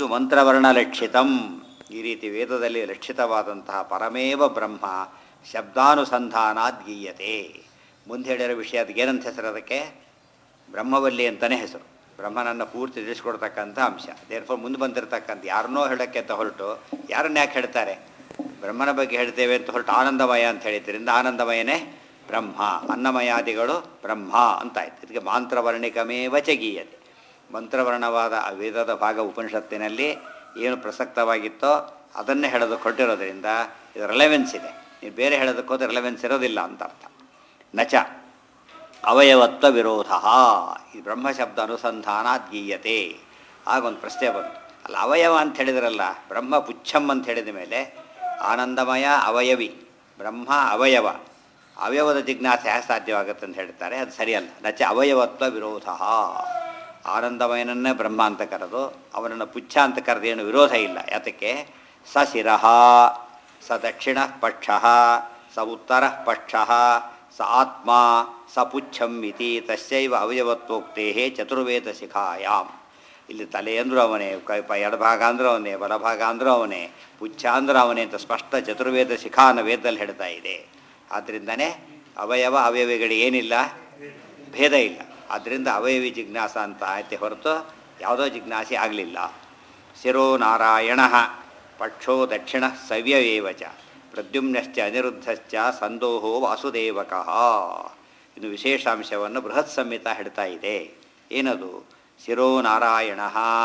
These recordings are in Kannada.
ಇಷ್ಟು ಮಂತ್ರವರ್ಣ ಲಕ್ಷಿತಂ ಈ ರೀತಿ ವೇದದಲ್ಲಿ ಲಕ್ಷಿತವಾದಂತಹ ಪರಮೇವ ಬ್ರಹ್ಮ ಶಬ್ದಾನುಸಂಧಾನಾದ್ ಗೀಯತೆ ಮುಂದೆ ಹೇಳಿರೋ ವಿಷಯ ಅದಕ್ಕೆ ಏನಂತ ಹೆಸರು ಅದಕ್ಕೆ ಬ್ರಹ್ಮವಲ್ಲಿ ಅಂತಲೇ ಹೆಸರು ಬ್ರಹ್ಮನನ್ನು ಪೂರ್ತಿ ತಿಳಿಸ್ಕೊಡ್ತಕ್ಕಂಥ ಅಂಶ ದೇರ್ಫೋರ್ ಮುಂದೆ ಬಂದಿರತಕ್ಕಂಥ ಯಾರನ್ನೋ ಹೇಳೋಕ್ಕೆ ಅಂತ ಹೊರಟು ಯಾರನ್ನ ಯಾಕೆ ಹೇಳ್ತಾರೆ ಬ್ರಹ್ಮನ ಬಗ್ಗೆ ಹೇಳ್ತೇವೆ ಅಂತ ಹೊರಟು ಆನಂದಮಯ ಅಂತ ಹೇಳಿದ್ರಿಂದ ಆನಂದಮಯನೇ ಬ್ರಹ್ಮ ಅನ್ನಮಯಾದಿಗಳು ಬ್ರಹ್ಮ ಅಂತಾಯ್ತು ಇದಕ್ಕೆ ಮಾಂತ್ರವರ್ಣಿಕಮೇವ ಚ ಗೀಯತೆ ಮಂತ್ರವರ್ಣವಾದ ಆ ವೇದದ ಭಾಗ ಉಪನಿಷತ್ತಿನಲ್ಲಿ ಏನು ಪ್ರಸಕ್ತವಾಗಿತ್ತೋ ಅದನ್ನೇ ಹೇಳೋದು ಕೊಟ್ಟಿರೋದ್ರಿಂದ ಇದು ರಿಲೆವೆನ್ಸ್ ಇದೆ ನೀವು ಬೇರೆ ಹೇಳೋದಕ್ಕೆ ಹೋದ್ರೆ ರಿಲೆವೆನ್ಸ್ ಇರೋದಿಲ್ಲ ಅಂತ ಅರ್ಥ ನಚ ಅವಯವತ್ವ ವಿರೋಧ ಈ ಬ್ರಹ್ಮಶಬ್ದ ಅನುಸಂಧಾನಾತ್ ಗೀಯತೆ ಆಗೊಂದು ಪ್ರಶ್ನೆ ಬಂತು ಅಲ್ಲ ಅವಯವ ಅಂತ ಹೇಳಿದ್ರಲ್ಲ ಬ್ರಹ್ಮ ಪುಚ್ಛಂ ಅಂತ ಹೇಳಿದ ಮೇಲೆ ಆನಂದಮಯ ಅವಯವಿ ಬ್ರಹ್ಮ ಅವಯವ ಅವಯವದ ಜಿಜ್ಞಾಸೆ ಹೇಗೆ ಸಾಧ್ಯವಾಗುತ್ತೆ ಅಂತ ಹೇಳ್ತಾರೆ ಅದು ಸರಿಯಲ್ಲ ನಚ ಅವಯವತ್ವ ವಿರೋಧ ಆನಂದಮಯನನ್ನೇ ಬ್ರಹ್ಮ ಅಂತ ಕರೆದು ಅವನನ್ನು ಪುಚ್ಛ ಅಂತ ಕರೆದು ಏನು ವಿರೋಧ ಇಲ್ಲ ಯಾತಕ್ಕೆ ಸ ಶಿರಃ ಸ ದಕ್ಷಿಣ ಪಕ್ಷ ಸ ಉತ್ತರ ಪಕ್ಷ ಸ ಆತ್ಮ ಸ ಪುಚ್ಛಂ ಇತಿ ತಸ್ಯೈವ ಅವಯವತ್ವೋಕ್ತೇ ಚತುರ್ವೇದ ಶಿಖಾಯಾಮ್ ಇಲ್ಲಿ ತಲೆ ಅಂದರೂ ಅವನೇ ಕೈ ಪ ಎಡಭಾಗ ಅಂದರೂ ಅವನೇ ಬಲಭಾಗ ಅಂದರೂ ಅವನೇ ಪುಚ್ಛ ಅಂದರೂ ಅವನೇ ಅಂತ ಸ್ಪಷ್ಟ ಚತುರ್ವೇದ ಶಿಖಾ ಅನ್ನೋ ವೇದದಲ್ಲಿ ಹೇಳ್ತಾ ಇದೆ ಆದ್ದರಿಂದನೇ ಅವಯವ ಅವಯವಿಗಳಿಗೆ ಏನಿಲ್ಲ ಭೇದ ಇಲ್ಲ ಆದ್ದರಿಂದ ಅವಯವಿ ಜಿಜ್ಞಾಸ ಅಂತ ಆಯ್ತೆ ಹೊರತು ಯಾವುದೋ ಜಿಜ್ಞಾಸೆ ಆಗಲಿಲ್ಲ ಶಿರೋ ನಾರಾಯಣ ಪಕ್ಷೋ ದಕ್ಷಿಣ ಸವ್ಯವೇವ ಚ ಪ್ರದ್ಯುಮ್ನಶ್ಚ ಅನಿರುದ್ಧಶ್ಚ ಸಂದೋಹೋ ವಾಸುದೇವಕಃ ಇದು ವಿಶೇಷಾಂಶವನ್ನು ಬೃಹತ್ ಸಂಹಿತ ಹೇಳ್ತಾ ಇದೆ ಏನದು ಶಿರೋ ನಾರಾಯಣ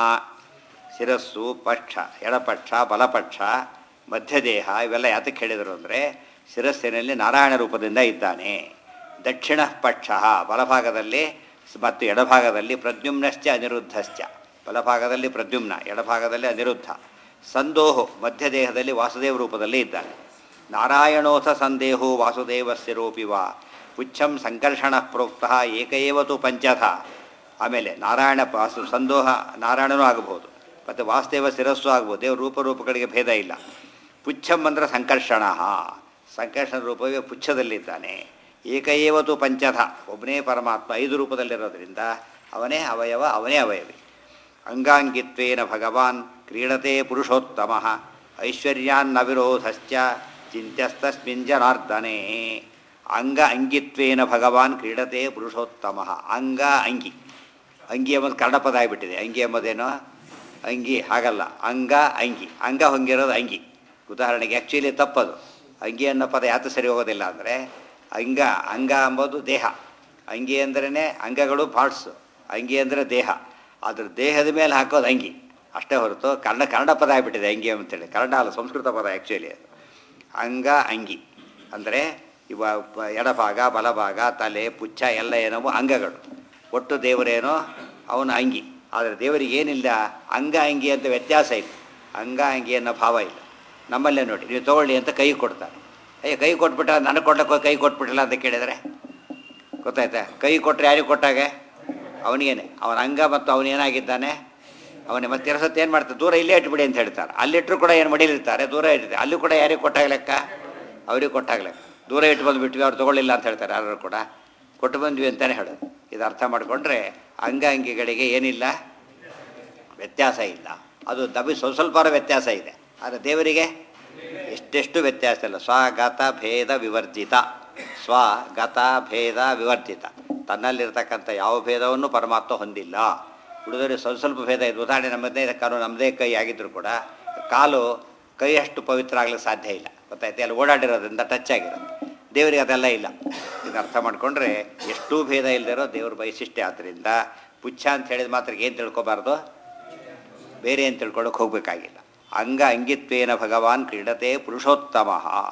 ಶಿರಸ್ಸು ಪಕ್ಷ ಎಡಪಕ್ಷ ಬಲಪಕ್ಷ ಮಧ್ಯದೇಹ ಇವೆಲ್ಲ ಯಾತಕ್ಕೆ ಹೇಳಿದರು ಅಂದರೆ ಶಿರಸ್ಸಿನಲ್ಲಿ ನಾರಾಯಣ ರೂಪದಿಂದ ಇದ್ದಾನೆ ದಕ್ಷಿಣ ಪಕ್ಷ ಬಲಭಾಗದಲ್ಲಿ ಮತ್ತು ಎಡಭಾಗದಲ್ಲಿ ಪ್ರದ್ಯುಮ್ನಶ್ಚ ಅನಿರುದ್ಧಶ್ಚ ಬಲಭಾಗದಲ್ಲಿ ಪ್ರದ್ಯುಮ್ನ ಎಡಭಾಗದಲ್ಲಿ ಅನಿರುದ್ಧ ಸಂದೋಹು ಮಧ್ಯದೇಹದಲ್ಲಿ ವಾಸುದೇವ ರೂಪದಲ್ಲಿ ಇದ್ದಾನೆ ನಾರಾಯಣೋಥ ಸಂದೇಹೋ ವಾಸುದೇವಸ್ಯ ರೂಪಿವ ಪುಚ್ಛಂ ಸಂಕರ್ಷಣ ಪ್ರೋಕ್ತ ಏಕಏವ ತು ಪಂಚಥ ಆಮೇಲೆ ನಾರಾಯಣ ವಾಸು ಸಂದೋಹ ನಾರಾಯಣನೂ ಆಗಬಹುದು ಮತ್ತು ವಾಸುದೇವ ಶಿರಸ್ಸು ಆಗ್ಬೋದು ದೇವ್ರ ರೂಪರೂಪಗಳಿಗೆ ಭೇದ ಇಲ್ಲ ಪುಚ್ಛಂ ಅಂದ್ರೆ ಸಂಕರ್ಷಣ ಸಂಕರ್ಷಣ ರೂಪವೇ ಪುಚ್ಛದಲ್ಲಿದ್ದಾನೆ ಏಕಏವತು ಪಂಚಥ ಒಬ್ಬನೇ ಪರಮಾತ್ಮ ಐದು ರೂಪದಲ್ಲಿರೋದ್ರಿಂದ ಅವನೇ ಅವಯವ ಅವನೇ ಅವಯವಿ ಅಂಗಾಂಗಿತ್ವೇನ ಭಗವಾನ್ ಕ್ರೀಡತೆ ಪುರುಷೋತ್ತಮ ಐಶ್ವರ್ಯಾನ್ನ ವಿರೋಧಶ್ಚ ಚಿಂತ್ಯಸ್ತಸ್ಮಿನ್ ಜನಾರ್ದನೆ ಅಂಗ ಅಂಗಿತ್ವೇನ ಭಗವಾನ್ ಕ್ರೀಡತೆ ಪುರುಷೋತ್ತಮ ಅಂಗ ಅಂಗಿ ಅಂಗಿ ಎಂಬುದು ಕನ್ನಡ ಪದ ಆಗಿಬಿಟ್ಟಿದೆ ಅಂಗಿ ಎಂಬುದೇನೋ ಅಂಗಿ ಹಾಗಲ್ಲ ಅಂಗ ಅಂಗಿ ಅಂಗ ಹೊಂಗಿರೋದು ಅಂಗಿ ಉದಾಹರಣೆಗೆ ಆ್ಯಕ್ಚುಲಿ ತಪ್ಪದು ಅಂಗಿ ಅನ್ನೋ ಪದ ಯಾತು ಸರಿ ಹೋಗೋದಿಲ್ಲ ಅಂದರೆ ಅಂಗ ಅಂಗ ಎಂಬುದು ದೇಹ ಅಂಗಿ ಅಂದ್ರೇ ಅಂಗಗಳು ಪಾರ್ಟ್ಸು ಅಂಗಿ ಅಂದರೆ ದೇಹ ಅದ್ರ ದೇಹದ ಮೇಲೆ ಹಾಕೋದು ಅಂಗಿ ಅಷ್ಟೇ ಹೊರತು ಕನ್ನಡ ಕನ್ನಡ ಪದ ಆಗಿಬಿಟ್ಟಿದೆ ಅಂಗಿ ಅಂತೇಳಿ ಕನ್ನಡ ಅಲ್ಲ ಸಂಸ್ಕೃತ ಪದ ಆ್ಯಕ್ಚುಲಿ ಅದು ಅಂಗ ಅಂಗಿ ಅಂದರೆ ಇವ ಪ- ಎಡಭಾಗ ಬಲಭಾಗ ತಲೆ ಪುಚ್ಛ ಎಲ್ಲ ಏನವು ಅಂಗಗಳು ಒಟ್ಟು ದೇವರೇನೋ ಅವನ ಅಂಗಿ ಆದರೆ ದೇವರಿಗೆ ಏನಿಲ್ಲ ಅಂಗ ಅಂಗಿ ಅಂತ ವ್ಯತ್ಯಾಸ ಇಲ್ಲ ಅಂಗ ಅಂಗಿ ಅನ್ನೋ ಭಾವ ಇಲ್ಲ ನಮ್ಮಲ್ಲೇ ನೋಡಿ ನೀವು ತೊಗೊಳ್ಳಿ ಅಂತ ಕೈ ಕೊಡ್ತಾರೆ ಅಯ್ಯ ಕೈ ಕೊಟ್ಬಿಟ್ಟ ನನಗೆ ಕೊಡ್ಲಕ್ಕೆ ಹೋಗಿ ಕೈ ಕೊಟ್ಬಿಟ್ಟಿಲ್ಲ ಅಂತ ಕೇಳಿದರೆ ಗೊತ್ತಾಯ್ತಾ ಕೈ ಕೊಟ್ಟರೆ ಯಾರಿಗೆ ಕೊಟ್ಟಾಗೆ ಅವನಿಗೇನೆ ಅವನ ಅಂಗ ಮತ್ತು ಅವನೇನಾಗಿದ್ದಾನೆ ಅವನೇ ಮತ್ತೆ ತಿರ್ಸತ್ತೆ ಏನು ಮಾಡ್ತಾರೆ ದೂರ ಇಲ್ಲೇ ಇಟ್ಬಿಡಿ ಅಂತ ಹೇಳ್ತಾರೆ ಅಲ್ಲಿಟ್ಟರು ಕೂಡ ಏನು ಮಡಿಲಿರ್ತಾರೆ ದೂರ ಇಟ್ಟಿದೆ ಅಲ್ಲಿ ಕೂಡ ಯಾರಿಗೆ ಕೊಟ್ಟಾಗ ಲೆಕ್ಕ ಅವ್ರಿಗೆ ಕೊಟ್ಟಾಗ ಲೆಕ್ಕ ದೂರ ಇಟ್ಟು ಬಂದುಬಿಟ್ವಿ ಅವ್ರು ತೊಗೊಳ್ಳಿಲ್ಲ ಅಂತ ಹೇಳ್ತಾರೆ ಯಾರು ಕೂಡ ಕೊಟ್ಟು ಬಂದ್ವಿ ಅಂತಲೇ ಹೇಳೋದು ಇದು ಅರ್ಥ ಮಾಡಿಕೊಂಡ್ರೆ ಅಂಗ ಅಂಗಿಗಳಿಗೆ ಏನಿಲ್ಲ ವ್ಯತ್ಯಾಸ ಇಲ್ಲ ಅದು ದಬಿ ಸ್ವಲ್ಪ ಸ್ವಲ್ಪ ವ್ಯತ್ಯಾಸ ಇದೆ ಆದರೆ ದೇವರಿಗೆ ಎಷ್ಟೆಷ್ಟು ವ್ಯತ್ಯಾಸ ಇಲ್ಲ ಸ್ವಗತ ಭೇದ ವಿವರ್ಜಿತ ಸ್ವಗತ ಭೇದ ವಿವರ್ಜಿತ ತನ್ನಲ್ಲಿರ್ತಕ್ಕಂಥ ಯಾವ ಭೇದವನ್ನು ಪರಮಾತ್ಮ ಹೊಂದಿಲ್ಲ ಉಳಿದವರಿಗೆ ಸ್ವಲ್ಪ ಸ್ವಲ್ಪ ಭೇದ ಇದೆ ಉದಾಹರಣೆ ನಮ್ಮದೇ ಕಾಲು ನಮ್ಮದೇ ಕೈ ಆಗಿದ್ರು ಕೂಡ ಕಾಲು ಕೈ ಅಷ್ಟು ಪವಿತ್ರ ಆಗ್ಲಿಕ್ಕೆ ಸಾಧ್ಯ ಇಲ್ಲ ಗೊತ್ತಾಯ್ತು ಅಲ್ಲಿ ಓಡಾಡಿರೋದ್ರಿಂದ ಟಚ್ ಆಗಿರೋದು ದೇವರಿಗೆ ಅದೆಲ್ಲ ಇಲ್ಲ ಇದು ಅರ್ಥ ಮಾಡಿಕೊಂಡ್ರೆ ಎಷ್ಟೂ ಭೇದ ಇಲ್ಲದಿರೋ ದೇವ್ರ ವೈಶಿಷ್ಟ್ಯ ಆದ್ದರಿಂದ ಪುಚ್ಛ ಅಂತ ಹೇಳಿದ ಮಾತ್ರ ಏನು ತಿಳ್ಕೊಬಾರ್ದು ಬೇರೆ ಏನು ತಿಳ್ಕೊಳ್ಳೋಕೆ ಹೋಗಬೇಕಾಗಿಲ್ಲ ಅಂಗ ಅಂಗಿತ್ವೇನ ಭಗವಾನ್ ಕ್ರೀಡತೆ ಪುರುಷೋತ್ತಮ